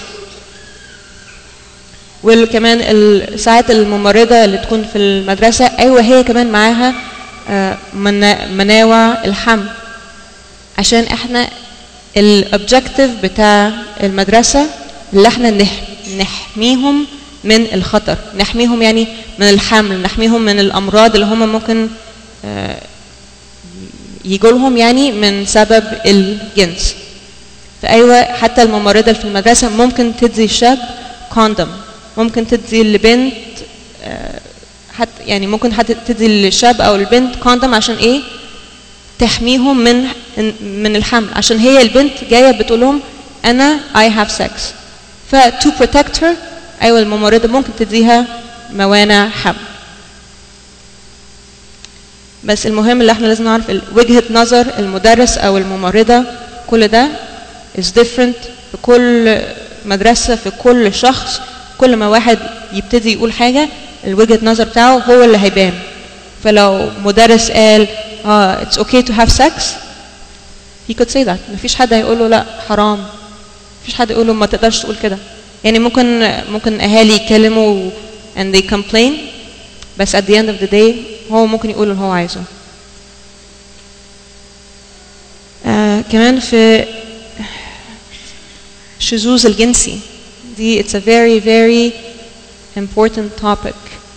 D: وكمان ال- ساعات الممرضه اللي تكون في المدرسه ايوه هي كمان معاها آه، منا- مناوع الحمل عشان احنا الاوبجكتيف بتاع المدرسه اللي احنا نح- نحميهم من الخطر نحميهم يعني من الحمل نحميهم من الامراض اللي هم ممكن آه، يجوا لهم يعني من سبب الجنس فايوه حتى الممرضه اللي في المدرسه ممكن تدي الشاب كوندوم ممكن تدي البنت آه، حتى يعني ممكن حتى تدي الشاب او البنت كوندوم عشان ايه تحميهم من من الحمل عشان هي البنت جايه بتقول لهم انا I have sex ف to protect her ايوه الممرضه ممكن تديها موانع حمل بس المهم اللي احنا لازم نعرف ال- وجهه نظر المدرس او الممرضه كل ده is different في كل مدرسه في كل شخص كل ما واحد يبتدي يقول حاجه الوجهه نظر بتاعه هو اللي هيبان فلو مدرس قال اه it's okay to have sex he could say that مفيش حد هيقول له لا حرام مفيش حد يقول له ما تقدرش تقول كده يعني ممكن ممكن اهالي يتكلموا and they complain بس at the end of the day هو ممكن يقول اللي هو عايزه آه كمان في الشذوذ الجنسي دي it's a very very important topic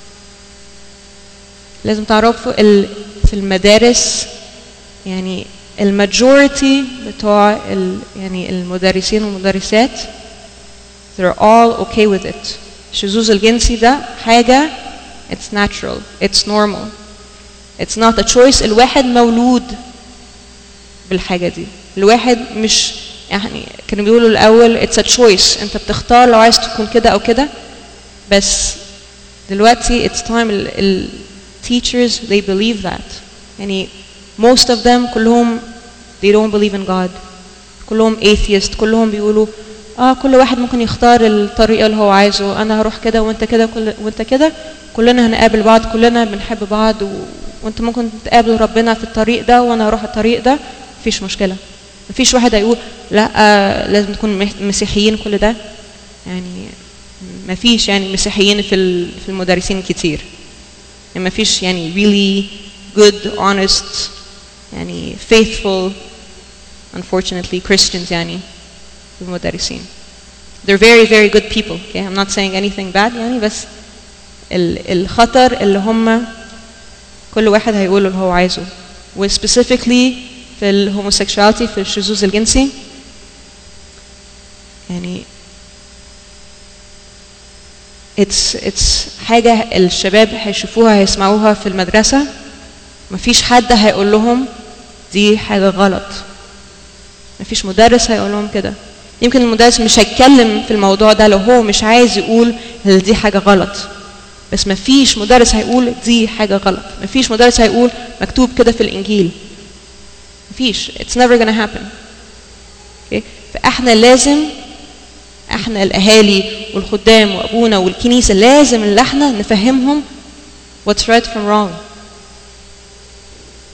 D: لازم تعرفوا ال في المدارس يعني الماجوريتي بتوع ال يعني المدرسين والمدرسات they're all okay with it الشذوذ الجنسي ده حاجة it's natural it's normal it's not a choice الواحد مولود بالحاجة دي الواحد مش يعني كانوا بيقولوا الأول it's a choice أنت بتختار لو عايز تكون كده أو كده بس دلوقتي it's time ال, ال teachers they believe that يعني most of them كلهم they don't believe in God كلهم atheist كلهم بيقولوا اه كل واحد ممكن يختار الطريقه اللي هو عايزه انا هروح كده وانت كده كل وانت كده كلنا هنقابل بعض كلنا بنحب بعض و... وانت ممكن تقابل ربنا في الطريق ده وانا هروح الطريق ده مفيش مشكله مفيش واحد هيقول لا آه لازم نكون مح- مسيحيين كل ده يعني مفيش يعني مسيحيين في ال- في المدرسين كتير يعني مفيش يعني really good honest يعني faithful unfortunately Christians يعني في المدرسين they're very very good people okay I'm not saying anything bad يعني بس ال- الخطر اللي هم كل واحد هيقول اللي هو عايزه و specifically في الهوموسيكشواليتي في الشذوذ الجنسي يعني it's it's حاجة الشباب هيشوفوها هيسمعوها في المدرسة مفيش حد هيقول لهم دي حاجة غلط مفيش مدرس هيقول لهم كده يمكن المدرس مش هيتكلم في الموضوع ده لو هو مش عايز يقول ان دي حاجة غلط بس مفيش مدرس هيقول دي حاجة غلط مفيش مدرس هيقول مكتوب كده في الإنجيل مفيش it's never gonna happen okay? فاحنا لازم احنا الاهالي والخدام وابونا والكنيسه لازم اللي احنا نفهمهم what's right from wrong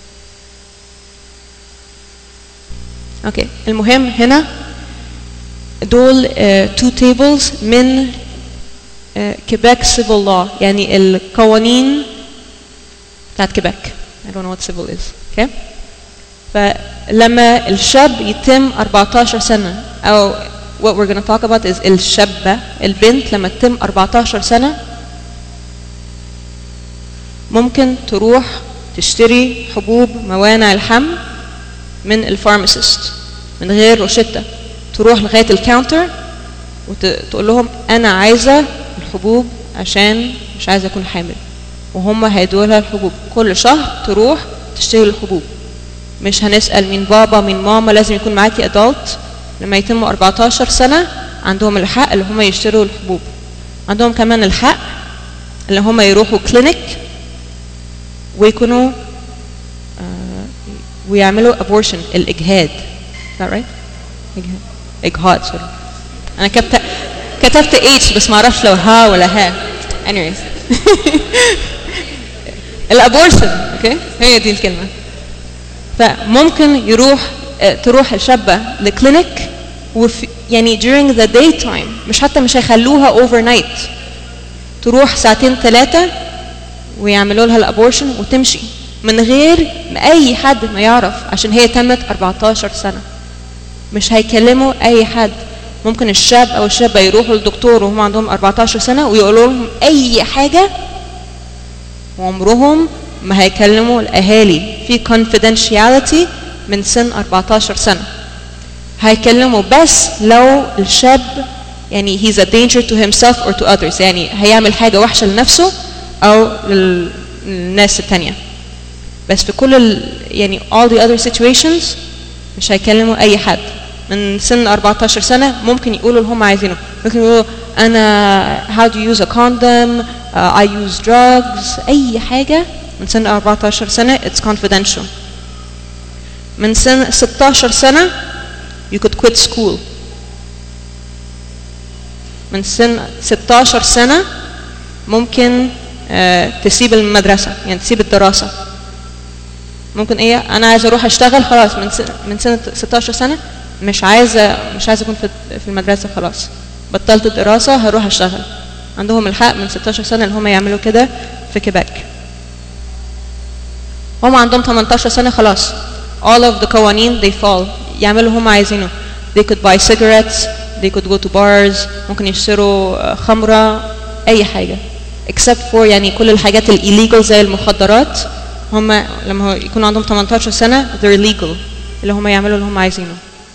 D: اوكي المهم هنا دول uh, two tables من uh, Quebec civil law يعني القوانين بتاعت كيبك I don't know what civil is okay فلما الشاب يتم 14 سنة أو what we're going to talk about is الشابة البنت لما تتم 14 سنة ممكن تروح تشتري حبوب موانع الحمل من الفارماسيست من غير روشتة تروح لغاية الكاونتر وتقول لهم أنا عايزة الحبوب عشان مش عايزة أكون حامل وهم هيدوا لها الحبوب كل شهر تروح تشتري الحبوب مش هنسأل مين بابا مين ماما لازم يكون معاكي أدلت لما يتموا 14 سنة عندهم الحق اللي هم يشتروا الحبوب عندهم كمان الحق اللي هم يروحوا كلينيك ويكونوا آه ويعملوا abortion الإجهاد is that right؟ إجهاد إجهاض سوري أنا كتبت كتبت H بس ما أعرفش لو ها ولا ها anyways الابورشن اوكي هي دي الكلمه فممكن يروح آه، تروح الشابه لكلينيك وفي يعني during the daytime مش حتى مش هيخلوها overnight تروح ساعتين ثلاثه ويعملوا لها الابورشن وتمشي من غير ما اي حد ما يعرف عشان هي تمت 14 سنه مش هيكلموا اي حد ممكن الشاب او الشابه يروحوا للدكتور وهم عندهم 14 سنه ويقولوا لهم اي حاجه وعمرهم ما هيكلموا الاهالي في confidentiality من سن 14 سنه هيكلموا بس لو الشاب يعني he's a danger to himself or to others يعني هيعمل حاجه وحشه لنفسه او لل- للناس التانية بس في كل ال يعني all the other situations مش هيكلموا اي حد من سن 14 سنة ممكن يقولوا اللي هم عايزينه ممكن يقولوا أنا how do you use a condom uh, I use drugs أي حاجة من سن 14 سنة it's confidential من سن 16 سنة you could quit school من سن 16 سنة ممكن آه، تسيب المدرسة يعني تسيب الدراسة ممكن ايه انا عايزه اروح اشتغل خلاص من سن من سنه 16 سنه مش عايزه مش عايزه اكون في في المدرسه خلاص بطلت الدراسه هروح اشتغل عندهم الحق من 16 سنه اللي هم يعملوا كده في كيباك هم عندهم 18 سنه خلاص all of the قوانين they fall يعملوا هم عايزينه they could buy cigarettes they could go to bars ممكن يشتروا آه، خمره اي حاجه except for يعني كل الحاجات illegal زي المخدرات هم لما هو يكونوا عندهم 18 سنة they're legal اللي هم يعملوا اللي هم عايزينه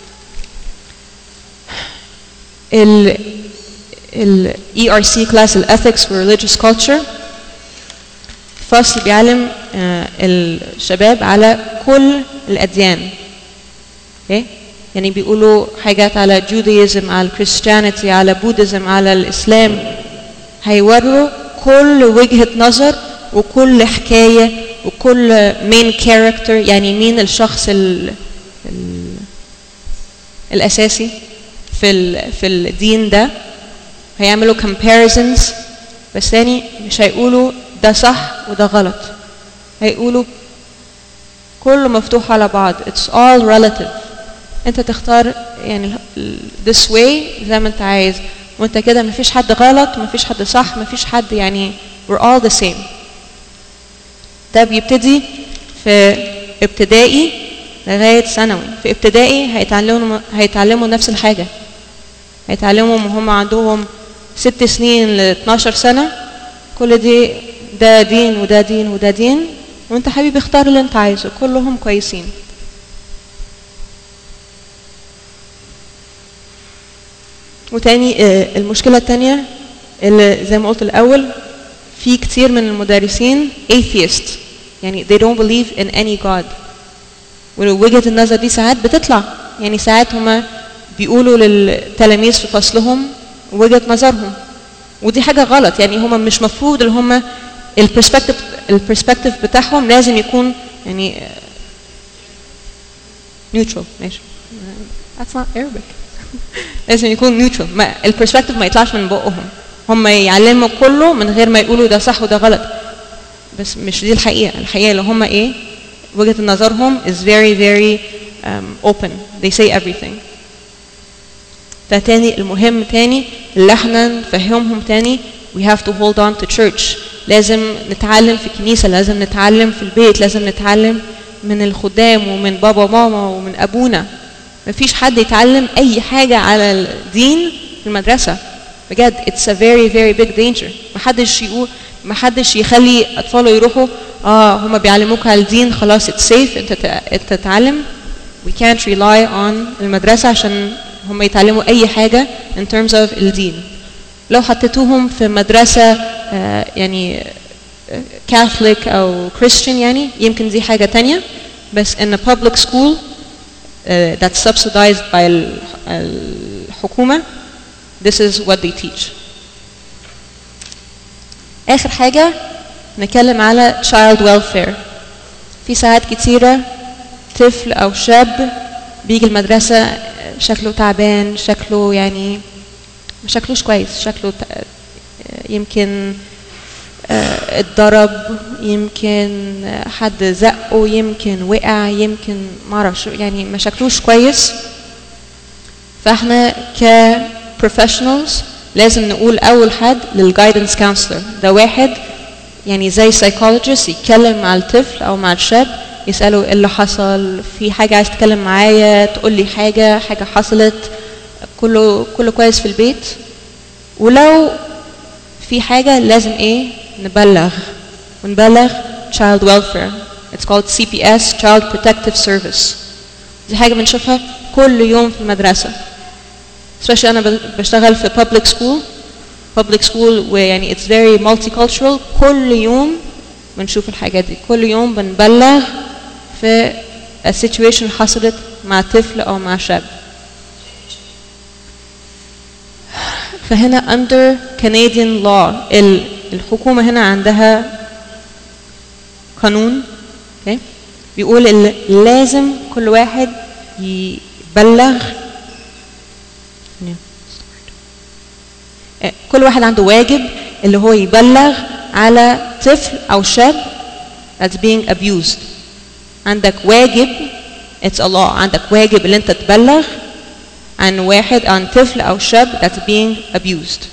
D: ال ال ERC class ال Ethics for Religious Culture فصل بيعلم آه، الشباب على كل الأديان okay? يعني بيقولوا حاجات على Judaism على Christianity على Buddhism على الإسلام هيوروا كل وجهة نظر وكل حكاية وكل مين كاركتر يعني مين الشخص ال ال الأساسي في ال في الدين ده هيعملوا comparisons بس تاني مش هيقولوا ده صح وده غلط هيقولوا كله مفتوح على بعض it's all relative انت تختار يعني ال- this way زي ما انت عايز وانت كده مفيش حد غلط مفيش حد صح مفيش حد يعني we're all the same ده بيبتدي في ابتدائي لغاية ثانوي في ابتدائي هيتعلموا هيتعلموا نفس الحاجة هيتعلموا وهم عندهم ست سنين ل 12 سنة كل دي ده دين وده دين وده دين وانت حبيبي اختار اللي انت عايزه كلهم كويسين وتاني آه، المشكلة التانية اللي زي ما قلت الأول في كتير من المدرسين atheist يعني they don't believe in any God ووجهة النظر دي ساعات بتطلع يعني ساعات هما بيقولوا للتلاميذ في فصلهم وجهة نظرهم ودي حاجة غلط يعني هما مش مفروض اللي هما البرسبكتيف البرسبكتيف بتاعهم لازم يكون يعني نيوترال ماشي that's not Arabic لازم يكون نيوترال ما البرسبكتيف ما يطلعش من بقهم هم يعلموا كله من غير ما يقولوا ده صح وده غلط بس مش دي الحقيقة الحقيقة اللي هم ايه وجهة نظرهم is very very um, open they say everything فتاني المهم تاني اللي احنا نفهمهم تاني we have to hold on to church لازم نتعلم في الكنيسة لازم نتعلم في البيت لازم نتعلم من الخدام ومن بابا وماما ومن أبونا مفيش حد يتعلم أي حاجة على الدين في المدرسة بجد it's a very very big danger محدش يقول محدش يخلي أطفاله يروحوا اه هما بيعلموك على الدين خلاص it's safe انت ت- انت تتعلم we can't rely on المدرسة عشان هم يتعلموا أي حاجة in terms of الدين لو حطيتوهم في مدرسة آه، يعني آه، Catholic أو Christian يعني يمكن دي حاجة تانية بس in a public school uh, that's subsidized by ال- الحكومة this is what they teach آخر حاجة نتكلم على child welfare في ساعات كتيرة طفل أو شاب بيجي المدرسة شكله تعبان شكله يعني ما شكلوش كويس شكله ت- يمكن آه، اتضرب يمكن آه، حد زقه يمكن وقع يمكن معرفش يعني ما شكلوش كويس فاحنا ك professionals لازم نقول اول حد للجايدنس كونسلر ده واحد يعني زي psychologist يتكلم مع الطفل او مع الشاب يساله ايه اللي حصل في حاجه عايز تتكلم معايا تقول لي حاجه حاجه حصلت كله كله كويس في البيت ولو في حاجه لازم ايه نبلغ ونبلغ child welfare it's called CPS child protective service دي حاجه بنشوفها كل يوم في المدرسه especially انا ب- بشتغل في public school public school ويعني it's very multicultural كل يوم بنشوف الحاجات دي كل يوم بنبلغ في a situation حصلت مع طفل او مع شاب فهنا under Canadian law ال- الحكومة هنا عندها قانون okay. بيقول ال- لازم كل واحد يبلغ آه، كل واحد عنده واجب اللي هو يبلغ على طفل أو شاب that's being abused عندك واجب it's a law عندك واجب اللي انت تبلغ عن واحد عن طفل أو شاب that's being abused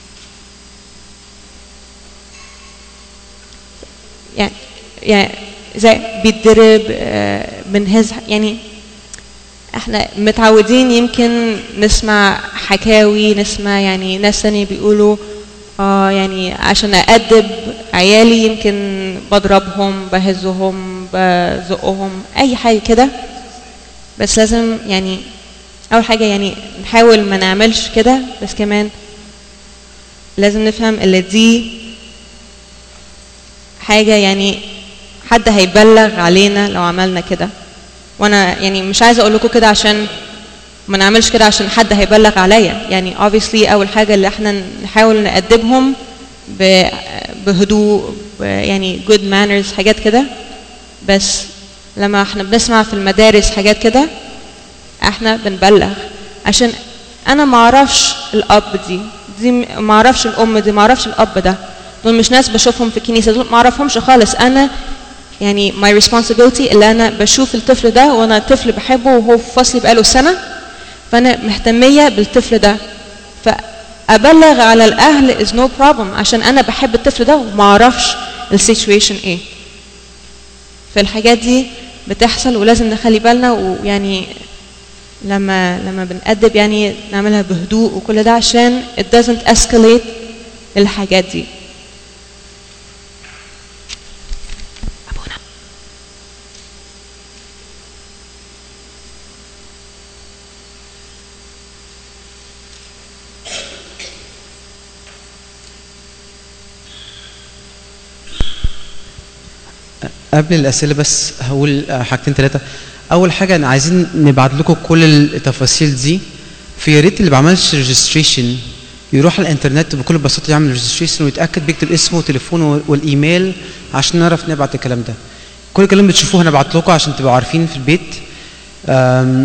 D: يعني يعني زي بيتضرب آه، بنهز يعني احنا متعودين يمكن نسمع حكاوي نسمع يعني ناس تانية بيقولوا اه يعني عشان أأدب عيالي يمكن بضربهم بهزهم بزقهم أي حاجة كده بس لازم يعني أول حاجة يعني نحاول ما نعملش كده بس كمان لازم نفهم اللي دي حاجة يعني حد هيبلغ علينا لو عملنا كده وانا يعني مش عايزه اقول لكم كده عشان ما نعملش كده عشان حد هيبلغ عليا يعني obviously اول حاجه اللي احنا نحاول نأدبهم ب- بهدوء ب- يعني good manners حاجات كده بس لما احنا بنسمع في المدارس حاجات كده احنا بنبلغ عشان انا ما اعرفش الاب دي دي ما اعرفش الام دي ما اعرفش الاب ده دول مش ناس بشوفهم في الكنيسه دول ما اعرفهمش خالص انا يعني my responsibility اللي انا بشوف الطفل ده وانا طفل بحبه وهو في فصلي بقاله سنه فانا مهتميه بالطفل ده فابلغ على الاهل is no problem عشان انا بحب الطفل ده وما اعرفش السيتويشن ايه فالحاجات دي بتحصل ولازم نخلي بالنا ويعني لما لما بنأدب يعني نعملها بهدوء وكل ده عشان it doesn't escalate الحاجات دي أبونا
A: قبل الاسئله بس هقول آه، حاجتين ثلاثه اول حاجه أنا عايزين نبعت لكم كل التفاصيل دي في ريت اللي بعملش ريجستريشن يروح على الانترنت بكل بساطه يعمل ريجستريشن ويتاكد بيكتب اسمه وتليفونه والايميل عشان نعرف نبعت الكلام ده كل الكلام بتشوفوه هنبعت لكم عشان تبقوا عارفين في البيت أم،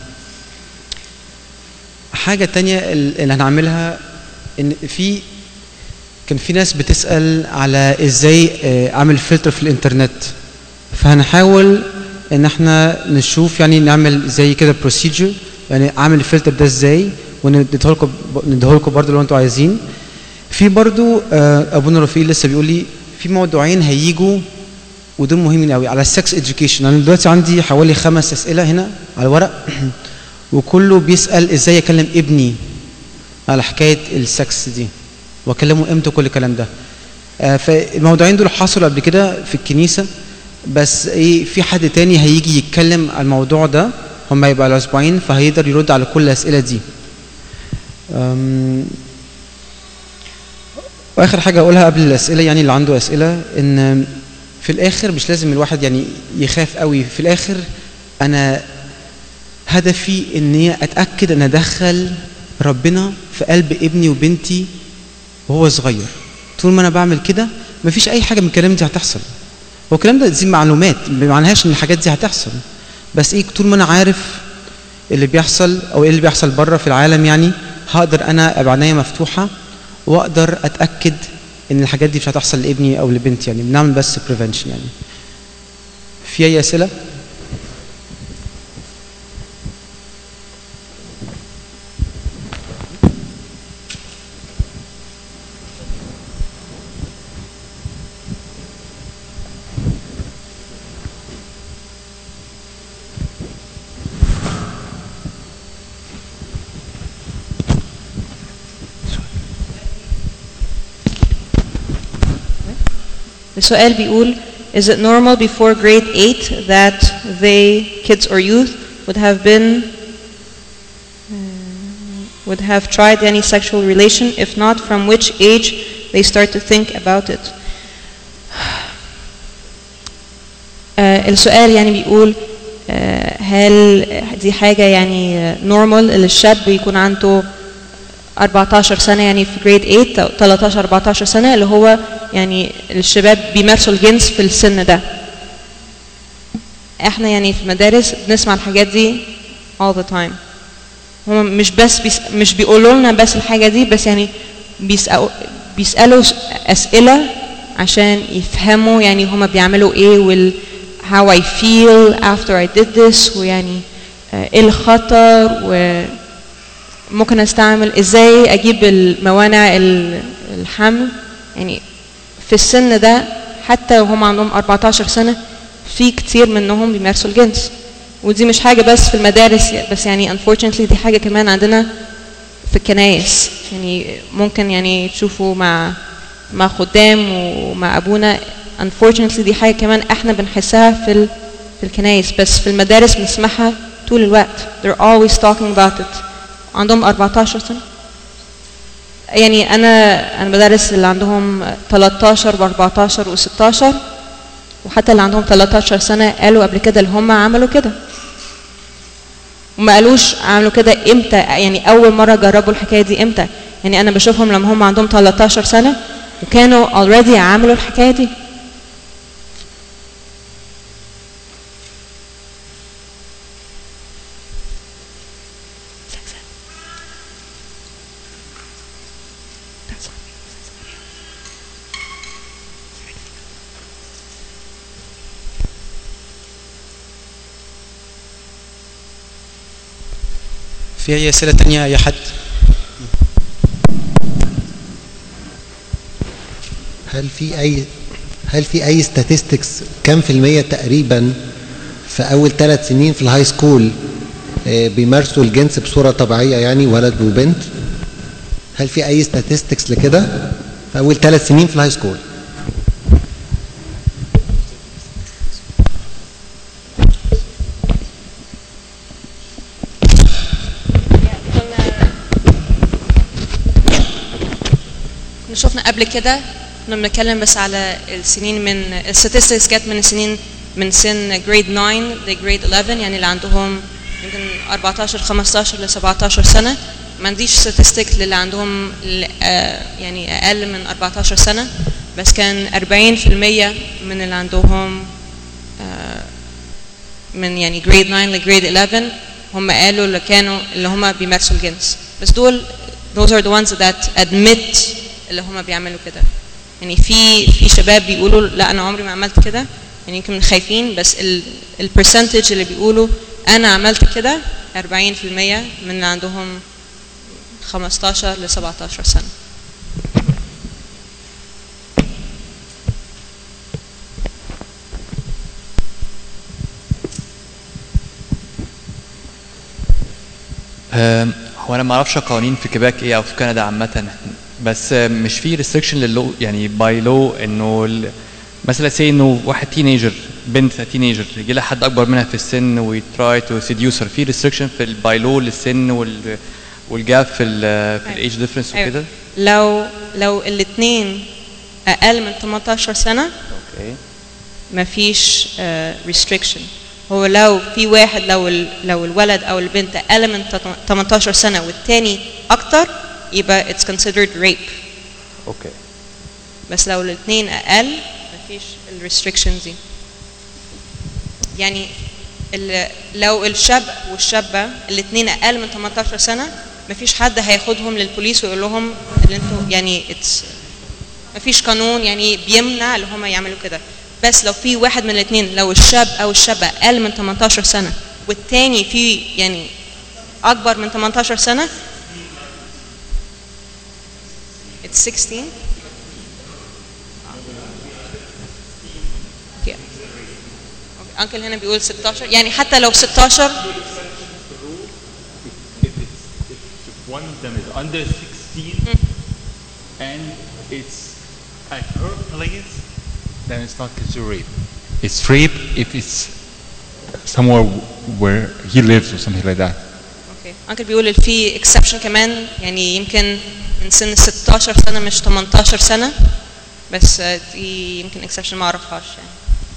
A: حاجه تانية اللي هنعملها ان في كان في ناس بتسأل على ازاي آه، اعمل فلتر في الانترنت فهنحاول ان احنا نشوف يعني نعمل زي كده بروسيجر يعني اعمل الفلتر ده ازاي ونديه لكم نديه لكم برضه لو انتوا عايزين في برضه آه، ابونا رفيق لسه بيقول لي في موضوعين هيجوا ودول مهمين قوي على السكس اديوكيشن انا دلوقتي عندي حوالي خمس اسئله هنا على الورق وكله بيسال ازاي اكلم ابني على حكايه السكس دي واكلمه امتى كل الكلام ده آه، فالموضوعين دول حصلوا قبل كده في الكنيسه بس ايه في حد تاني هيجي يتكلم على الموضوع ده هم هيبقى على اسبوعين فهيقدر يرد على كل الاسئله دي أم، واخر حاجه اقولها قبل الاسئله يعني اللي عنده اسئله ان في الاخر مش لازم الواحد يعني يخاف قوي في الاخر انا هدفي اني اتاكد ان ادخل ربنا في قلب ابني وبنتي وهو صغير طول ما انا بعمل كده مفيش اي حاجه من الكلام دي هتحصل هو الكلام ده دي معلومات ما معناهاش ان الحاجات دي هتحصل بس ايه طول ما انا عارف اللي بيحصل او ايه اللي بيحصل بره في العالم يعني هقدر انا ابقى عينيا مفتوحه واقدر اتاكد ان الحاجات دي مش هتحصل لابني او لبنتي يعني بنعمل بس بريفنشن يعني في اي اسئله
D: السؤال بيقول Is it normal before grade 8 that they, kids or youth, would have been um, would have tried any sexual relation? If not, from which age they start to think about it? آه، السؤال يعني بيقول آه، هل دي حاجة يعني نورمال الشاب يكون عنده 14 سنة يعني في جريد 8 أو 13 14 سنة اللي هو يعني الشباب بيمارسوا الجنس في السن ده احنا يعني في المدارس بنسمع الحاجات دي all the time هم مش بس بيس مش بيقولوا لنا بس الحاجة دي بس يعني بيسألوا بيسألوا أسئلة عشان يفهموا يعني هما بيعملوا ايه وال how I feel after I did this ويعني آه، ايه الخطر و ممكن استعمل ازاي اجيب الموانع ال- الحمل يعني في السن ده حتى وهم عندهم 14 سنة في كتير منهم بيمارسوا الجنس ودي مش حاجة بس في المدارس بس يعني unfortunately دي حاجة كمان عندنا في الكنايس يعني ممكن يعني تشوفوا مع مع خدام ومع ابونا unfortunately دي حاجة كمان احنا بنحسها في ال... في الكنايس بس في المدارس بنسمعها طول الوقت they're always talking about it عندهم 14 سنة يعني انا انا بدرس اللي عندهم 13 و14 و16 وحتى اللي عندهم 13 سنة قالوا قبل كده اللي هم عملوا كده وما قالوش عملوا كده امتى يعني اول مرة جربوا الحكاية دي امتى يعني انا بشوفهم لما هم عندهم 13 سنة وكانوا already عملوا الحكاية دي
A: في اي اسئله تانية اي حد
F: هل في اي هل في اي statistics كم في المية تقريبا في اول ثلاث سنين في الهاي سكول آه، بيمارسوا الجنس بصورة طبيعية يعني ولد وبنت هل في اي statistics لكده في اول ثلاث سنين في الهاي سكول
D: كنا شفنا قبل كده كنا بنتكلم بس على السنين من الستاتستكس جت من السنين من سن جريد 9 لجريد 11 يعني اللي عندهم يمكن 14 15 ل 17 سنه ما عنديش ستاتستيك للي عندهم ل- آه، يعني اقل من 14 سنه بس كان 40% من اللي عندهم آه، من يعني جريد 9 لجريد 11 هم قالوا اللي كانوا اللي هم بيمارسوا الجنس بس دول those are the ones that admit اللي هم بيعملوا كده يعني في في شباب بيقولوا لا انا عمري ما عملت كده يعني يمكن خايفين بس ال البرسنتج اللي بيقولوا انا عملت كده 40% من اللي عندهم
B: 15 ل 17 سنة
G: أم، هو انا ما اعرفش القوانين في كيباك ايه او في كندا عامه بس أم، مش في ريستريكشن للو يعني باي لو انه ال- مثلا سي انه واحد تينيجر بنت تينيجر يجي لها حد اكبر منها في السن ويتراي تو سيديوسر في ريستريكشن في الباي لو للسن وال والجاب في ال في الايج ديفرنس
B: أيوة.
G: وكده
B: لو لو الاثنين أقل من 18 سنة
G: اوكي
B: مفيش ريستريكشن هو لو في واحد لو ال- لو الولد او البنت اقل من تط- 18 سنه والتاني اكتر يبقى it's considered rape
G: اوكي
B: بس لو الاثنين اقل مفيش الريستريكشنز دي يعني ال- لو الشاب والشابه الاثنين اقل من 18 سنه مفيش حد هياخدهم للبوليس ويقول لهم اللي انتوا يعني it's مفيش قانون يعني بيمنع اللي هم يعملوا كده بس لو في واحد من الاثنين لو الشاب او الشابه اقل من 18 سنه والتاني في يعني اكبر من 18 سنه it's 16 اوكي انكل هنا بيقول 16 يعني حتى لو 16
H: if it's if one of them is under 16 and it's at her place, then it's not considered rape. It's rape if it's somewhere where he lives or something like that.
B: اوكي انكل بيقول ال- في اكسبشن كمان يعني يمكن من سن 16 سنه مش 18 سنه بس آه، دي يمكن اكسبشن ما اعرفهاش يعني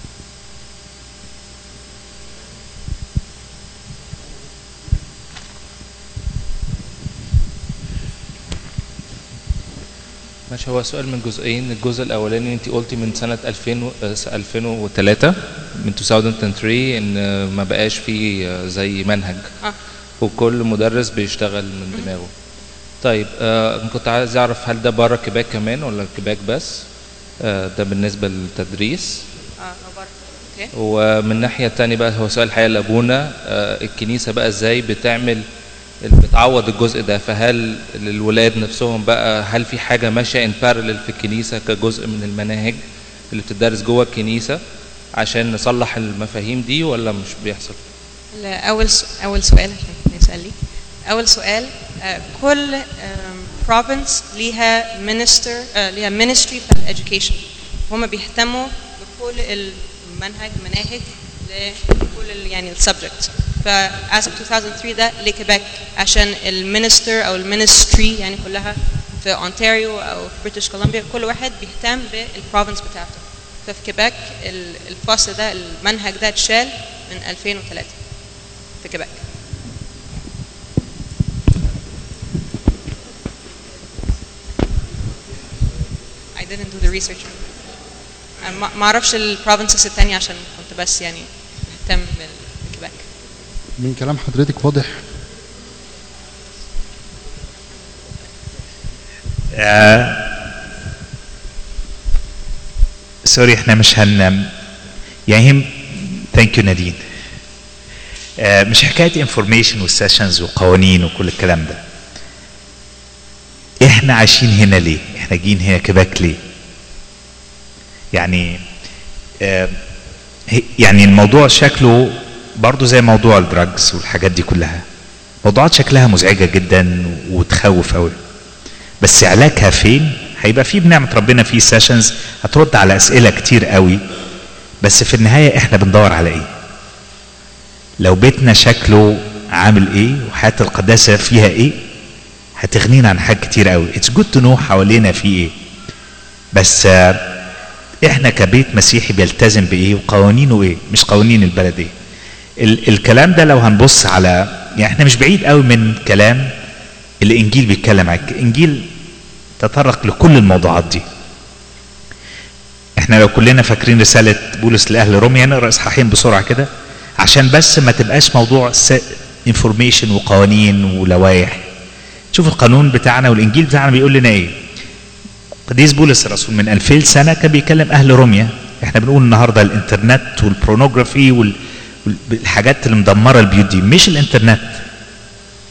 I: ماشي هو سؤال من جزئين الجزء الاولاني انت قلتي من سنه 2000 و- آه، 2003 من 2003 ان آه، ما بقاش في آه، زي منهج
B: اه
I: وكل مدرس بيشتغل من دماغه طيب آه أنا كنت عايز اعرف هل ده بره كيباك كمان ولا كيباك بس آه ده بالنسبه للتدريس
B: اه لو بره اوكي
I: ومن الناحيه الثانيه بقى هو سؤال الحقيقه لابونا آه الكنيسه بقى ازاي بتعمل بتعوض الجزء ده فهل للولاد نفسهم بقى هل في حاجه ماشيه ان بارلل في الكنيسه كجزء من المناهج اللي بتدرس جوه الكنيسه عشان نصلح المفاهيم دي ولا مش بيحصل؟
B: لا، اول س- اول سؤال عشان نسال ليك اول سؤال آه، كل بروفنس ليها مينستر ليها مينستري بتاع الاديوكيشن هم بيهتموا بكل المنهج مناهج لكل ال- يعني السبجكت ف as of 2003 ده لكيباك عشان المينستر او المينستري يعني كلها في اونتاريو او في بريتش كولومبيا كل واحد بيهتم بالبروفنس بتاعته ففي كيباك ال- الفصل ده المنهج ده اتشال من 2003 في كيباك I didn't do the research. أنا ما ما اعرفش البروفنسز التانية عشان كنت بس يعني مهتم بالكيباك.
J: من كلام حضرتك واضح
K: سوري احنا مش هن يعني ثانك يو نادين آه، مش حكايه انفورميشن والسيشنز وقوانين وكل الكلام ده احنا عايشين هنا ليه احنا جايين هنا كباك ليه يعني آه، هي- يعني الموضوع شكله برضو زي موضوع الدراجز والحاجات دي كلها موضوعات شكلها مزعجه جدا وتخوف قوي بس علاجها فين هيبقى في بنعمه ربنا في سيشنز هترد على اسئله كتير قوي بس في النهايه احنا بندور على ايه لو بيتنا شكله عامل ايه وحياه القداسه فيها ايه هتغنينا عن حاجات كتير قوي اتس جود تو نو حوالينا في ايه بس آه، احنا كبيت مسيحي بيلتزم بايه وقوانينه ايه مش قوانين البلد ايه ال- الكلام ده لو هنبص على يعني احنا مش بعيد قوي من كلام الانجيل بيتكلم عنه الانجيل تطرق لكل الموضوعات دي احنا لو كلنا فاكرين رسالة بولس لأهل روميا نقرأ إصحاحين بسرعة كده عشان بس ما تبقاش موضوع انفورميشن وقوانين ولوائح شوف القانون بتاعنا والإنجيل بتاعنا بيقول لنا إيه قديس بولس الرسول من 2000 سنة كان بيكلم أهل روميا احنا بنقول النهاردة الإنترنت والبرونوجرافي وال- والحاجات اللي مدمرة البيوت دي مش الإنترنت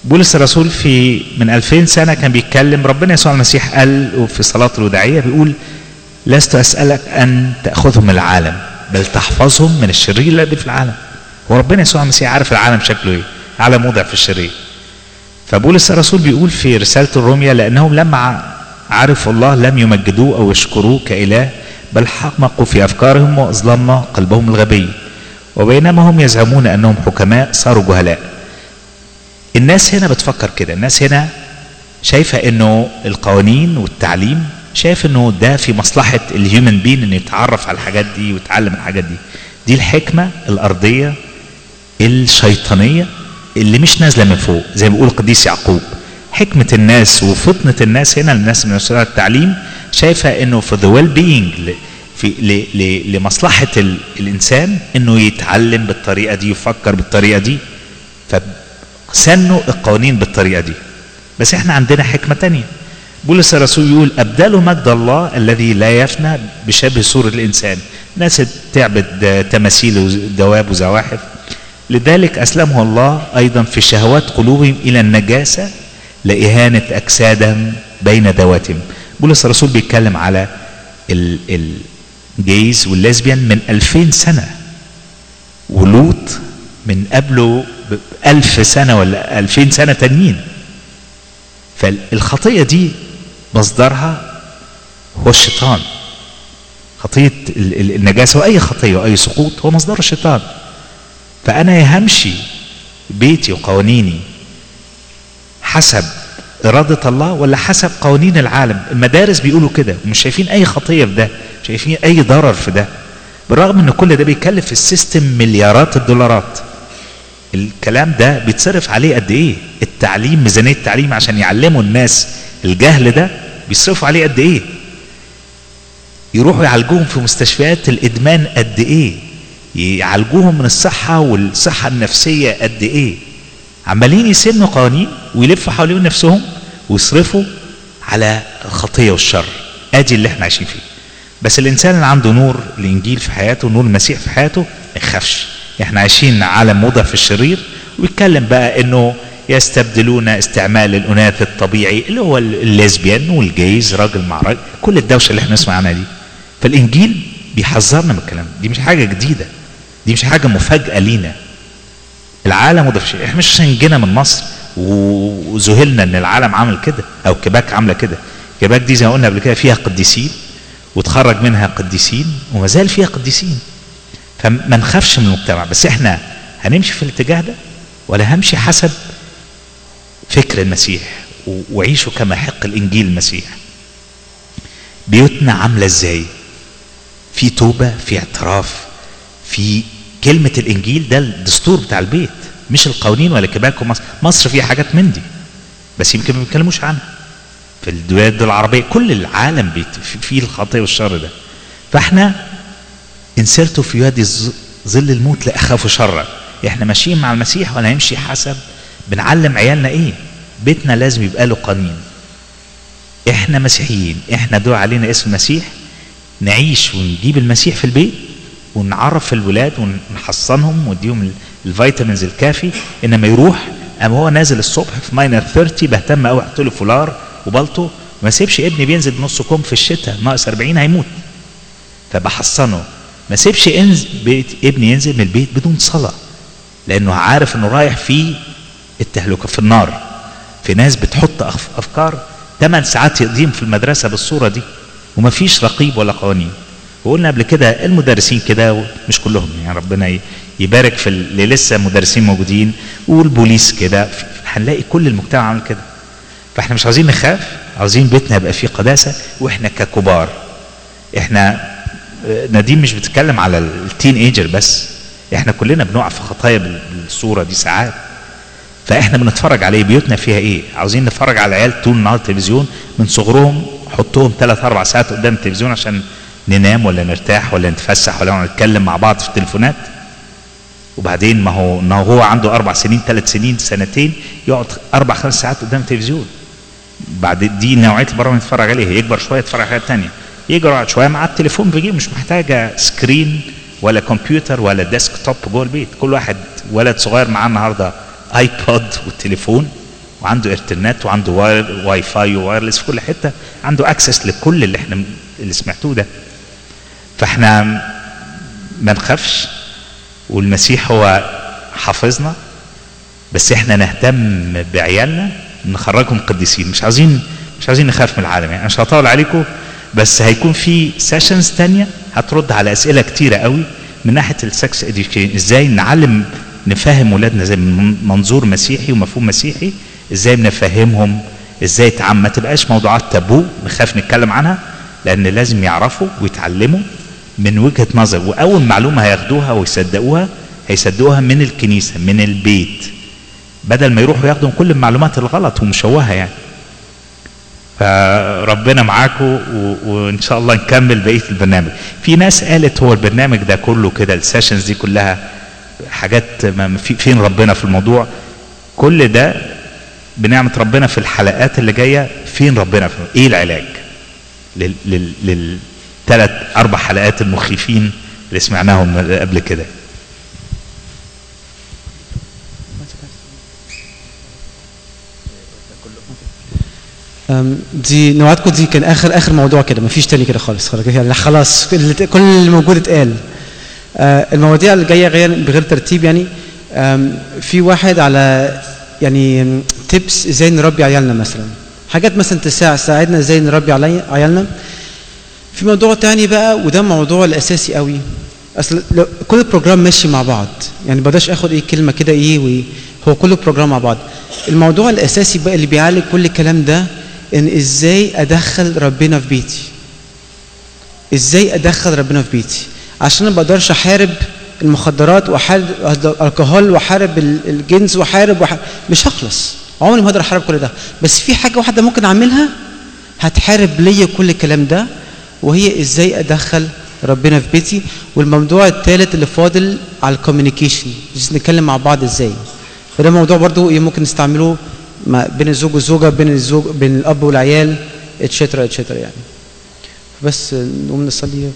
K: بولس الرسول في من 2000 سنه كان بيتكلم ربنا يسوع المسيح قال في صلاه الوداعيه بيقول لست اسالك ان تاخذهم من العالم بل تحفظهم من الشرير الذي في العالم هو ربنا يسوع المسيح عارف العالم شكله ايه عالم وضع في الشرير فبولس الرسول بيقول في رساله الرومية لانهم لما عرفوا الله لم يمجدوه او يشكروه كاله بل حمقوا في افكارهم واظلم قلبهم الغبي وبينما هم يزعمون انهم حكماء صاروا جهلاء الناس هنا بتفكر كده الناس هنا شايفه انه القوانين والتعليم شايف انه ده في مصلحه الهيومن بين انه يتعرف على الحاجات دي ويتعلم الحاجات دي دي الحكمه الارضيه الشيطانيه اللي مش نازله من فوق زي ما بيقول القديس يعقوب حكمه الناس وفطنه الناس هنا الناس من وسائل التعليم شايفه انه في ذا ويل بينج في ل- ل- لمصلحه ال- الانسان انه يتعلم بالطريقه دي يفكر بالطريقه دي فسنوا القوانين بالطريقه دي بس احنا عندنا حكمه تانية بولس الرسول يقول ابدلوا مجد الله الذي لا يفنى بشبه صوره الانسان ناس تعبد تماثيل ودواب وزواحف لذلك اسلمه الله ايضا في شهوات قلوبهم الى النجاسه لاهانه اجسادهم بين ذواتهم بولس الرسول بيتكلم على ال- الجيز والليزبيان من 2000 سنه ولوط من قبله بألف سنة ولا ألفين سنة تانيين فالخطية دي مصدرها هو الشيطان خطية ال- ال- النجاسة وأي خطية وأي سقوط هو مصدر الشيطان فأنا يا همشي بيتي وقوانيني حسب إرادة الله ولا حسب قوانين العالم المدارس بيقولوا كده ومش شايفين أي خطية في ده شايفين أي ضرر في ده بالرغم ان كل ده بيكلف السيستم مليارات الدولارات الكلام ده بيتصرف عليه قد ايه التعليم ميزانيه التعليم عشان يعلموا الناس الجهل ده بيصرفوا عليه قد ايه يروحوا يعالجوهم في مستشفيات الادمان قد ايه يعالجوهم من الصحه والصحه النفسيه قد ايه عمالين يسنوا قوانين ويلفوا حوالين نفسهم ويصرفوا على الخطيه والشر ادي اللي احنا عايشين فيه بس الانسان اللي عنده نور الانجيل في حياته نور المسيح في حياته ما يخافش احنا عايشين عالم وضع في الشرير ويتكلم بقى انه يستبدلون استعمال الاناث الطبيعي اللي هو الليزبيان والجيز راجل مع راجل كل الدوشه اللي احنا نسمع عنها دي فالانجيل بيحذرنا من الكلام دي مش حاجه جديده دي مش حاجه مفاجاه لينا العالم وضع في الشرير احنا مش عشان جينا من مصر وذهلنا ان العالم عامل كده او كيباك عامله كده كيباك دي زي ما قلنا قبل كده فيها قديسين وتخرج منها قديسين وما زال فيها قديسين فما نخافش من المجتمع بس احنا هنمشي في الاتجاه ده ولا همشي حسب فكر المسيح و- وعيشوا كما يحق الانجيل المسيح بيوتنا عامله ازاي في توبه في اعتراف في كلمه الانجيل ده الدستور بتاع البيت مش القوانين ولا كباك ومصر مصر فيها حاجات من دي بس يمكن ما بيتكلموش عنها في البلاد العربيه كل العالم بيت- في- فيه الخطيه والشر ده فاحنا ان سرت في وادي الظ- ظل الموت لا اخاف شرا احنا ماشيين مع المسيح ولا هنمشي حسب بنعلم عيالنا ايه بيتنا لازم يبقى له قانين احنا مسيحيين احنا دعا علينا اسم المسيح نعيش ونجيب المسيح في البيت ونعرف الولاد ونحصنهم ونديهم ال- الفيتامينز الكافي انما يروح اما هو نازل الصبح في ماينر 30 بهتم قوي احط له فولار وبلطو ما سيبش ابني بينزل بنص كوم في الشتاء ناقص 40 هيموت فبحصنه ما سيبش انز بيت ابني ينزل من البيت بدون صلاه لانه عارف انه رايح في التهلكه في النار في ناس بتحط أف- افكار 8 ساعات يقضيهم في المدرسه بالصوره دي ومفيش رقيب ولا قوانين وقلنا قبل كده المدرسين كده مش كلهم يعني ربنا ي- يبارك في اللي لسه مدرسين موجودين والبوليس كده ف- هنلاقي كل المجتمع عامل كده فاحنا مش عاوزين نخاف عاوزين بيتنا يبقى فيه قداسه واحنا ككبار احنا آه، نديم مش بتتكلم على التين ايجر بس احنا كلنا بنقع في خطايا بال- بالصوره دي ساعات فاحنا بنتفرج عليه بيوتنا فيها ايه عاوزين نتفرج على العيال طول النهار تلفزيون من صغرهم حطهم ثلاث اربع ساعات قدام التلفزيون عشان ننام ولا نرتاح ولا نتفسح ولا نتكلم مع بعض في التليفونات وبعدين ما هو ما هو عنده اربع سنين ثلاث سنين سنتين يقعد اربع خمس ساعات قدام التلفزيون بعد دي نوعيه البرامج اللي يتفرج عليها يكبر شويه يتفرج على حاجات ثانيه يجي يقعد شويه مع التليفون بيجي مش محتاجه سكرين ولا كمبيوتر ولا ديسك توب جوه البيت كل واحد ولد صغير معاه النهارده ايباد والتليفون وعنده انترنت وعنده واير واي فاي ووايرلس في كل حته عنده اكسس لكل اللي احنا اللي سمعتوه ده فاحنا ما نخافش والمسيح هو حافظنا بس احنا نهتم بعيالنا نخرجهم قديسين مش عايزين مش عايزين نخاف من العالم يعني مش هطول عليكم بس هيكون في سيشنز تانية هترد على اسئله كتيره قوي من ناحيه السكس اديوكيشن ازاي نعلم نفهم ولادنا زي من منظور مسيحي ومفهوم مسيحي ازاي بنفهمهم ازاي تعم ما تبقاش موضوعات تابو نخاف نتكلم عنها لان لازم يعرفوا ويتعلموا من وجهه نظر واول معلومه هياخدوها ويصدقوها هيصدقوها من الكنيسه من البيت بدل ما يروحوا ياخدوا كل المعلومات الغلط ومشوهه يعني فربنا معاكم و... وان شاء الله نكمل بقيه البرنامج في ناس قالت هو البرنامج ده كله كده السيشنز دي كلها حاجات ما في فين ربنا في الموضوع كل ده بنعمه ربنا في الحلقات اللي جايه فين ربنا في ايه العلاج لل... لل... للثلاث اربع حلقات المخيفين اللي سمعناهم قبل كده
A: أم، دي نوعدكم دي كان اخر اخر موضوع كده مفيش تاني كده خالص خلاص يعني خلاص كل كل اللي موجود اتقال آه، المواضيع اللي جايه غير بغير ترتيب يعني أم، في واحد على يعني تيبس ازاي نربي عيالنا مثلا حاجات مثلا تساعد تساعدنا ازاي نربي علي- عيالنا في موضوع تاني بقى وده الموضوع الاساسي قوي اصل لو- كل البروجرام ماشي مع بعض يعني بقدرش اخد ايه كلمه كده ايه وإيه. هو كله بروجرام مع بعض الموضوع الاساسي بقى اللي بيعالج كل الكلام ده ان ازاي ادخل ربنا في بيتي ازاي ادخل ربنا في بيتي عشان ما بقدرش احارب المخدرات واحارب الكحول واحارب ال- الجنس واحارب وح... مش هخلص عمري ما هقدر احارب كل ده بس في حاجه واحده ممكن اعملها هتحارب ليا كل الكلام ده وهي ازاي ادخل ربنا في بيتي والموضوع الثالث اللي فاضل على الكوميونيكيشن نتكلم مع بعض ازاي فده موضوع برضو إيه ممكن نستعمله ما بين الزوج والزوجه بين الزوج بين الاب والعيال اتشترا اتشترا يعني بس نقوم نصلي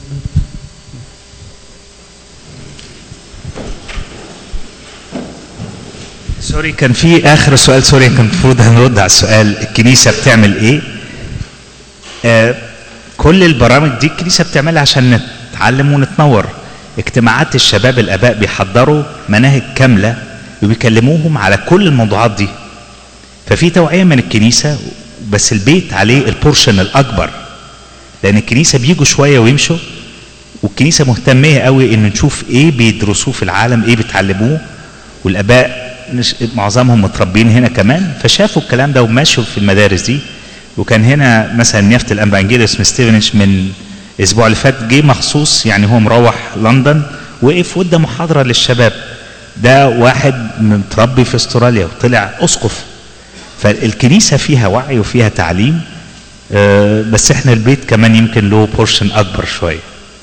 K: سوري كان في اخر سؤال سوري كان المفروض هنرد على السؤال الكنيسه بتعمل ايه؟ آه كل البرامج دي الكنيسه بتعملها عشان نتعلم ونتنور اجتماعات الشباب الاباء بيحضروا مناهج كامله وبيكلموهم على كل الموضوعات دي ففي توعيه من الكنيسه بس البيت عليه البورشن الاكبر لان الكنيسه بيجوا شويه ويمشوا والكنيسه مهتميه قوي ان نشوف ايه بيدرسوه في العالم ايه بيتعلموه والاباء مش معظمهم متربيين هنا كمان فشافوا الكلام ده وماشوا في المدارس دي وكان هنا مثلا نيافه الانبا انجيل اسمه ستيفنش من الاسبوع اللي فات جه مخصوص يعني هو مروح لندن وقف وادى محاضره للشباب ده واحد متربي في استراليا وطلع اسقف فالكنيسه فيها وعي وفيها تعليم آه، بس احنا البيت كمان يمكن له بورشن اكبر شويه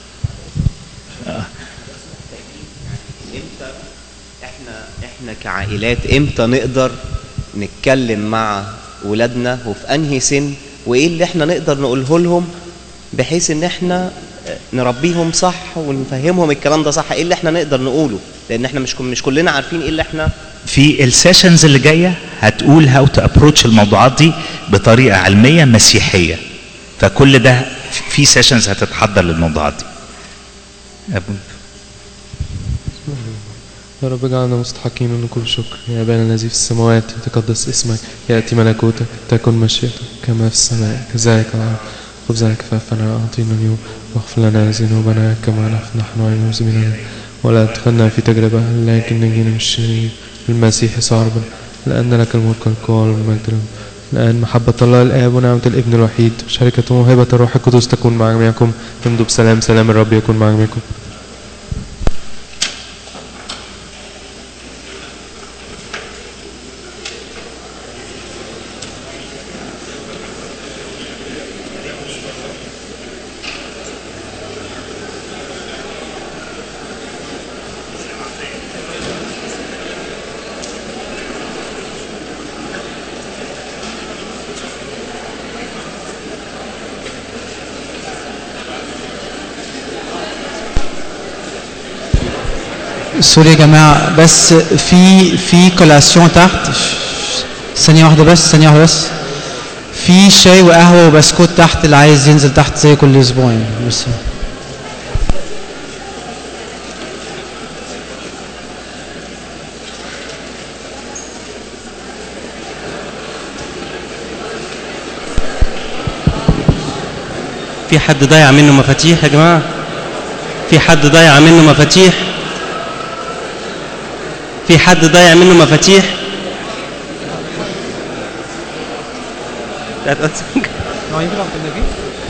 L: امتى احنا احنا كعائلات امتى نقدر نتكلم مع ولادنا وفي انهي سن وايه اللي احنا نقدر نقوله لهم بحيث ان احنا نربيهم صح ونفهمهم الكلام ده صح ايه اللي احنا نقدر نقوله لان احنا مش مش كلنا عارفين ايه اللي احنا
K: في السيشنز اللي جايه هتقول هاو تو ابروتش الموضوعات دي بطريقه علميه مسيحيه فكل ده في سيشنز هتتحضر للموضوعات دي أبو
M: يا رب اجعلنا مستحقين لكل شكر يا أبانا الذي في السماوات يتقدس اسمك يأتي ملكوتك تكن مشيئتك كما في السماء كذلك على الأرض خبزنا كفافنا أعطينا اليوم واغفر لنا ذنوبنا كما نغفر نحن عن المذنبين ولا تدخلنا في تجربة لكن نجينا من الشرير المسيح صاربا لأن لك الملك والقوة والمجد لهم الآن محبة الله الآب ونعمة الابن الوحيد شركة وموهبة الروح القدس تكون مع جميعكم امضوا بسلام سلام الرب يكون مع جميعكم
A: سوري يا جماعه بس في في كولاسيون تحت ثانية واحدة بس ثانية واحدة بس في شاي وقهوة وبسكوت تحت اللي عايز ينزل تحت زي كل أسبوع يعني بس
N: في حد ضايع منه مفاتيح يا جماعة في حد ضايع منه مفاتيح في حد ضايع منه مفاتيح
A: No, you can open the gate.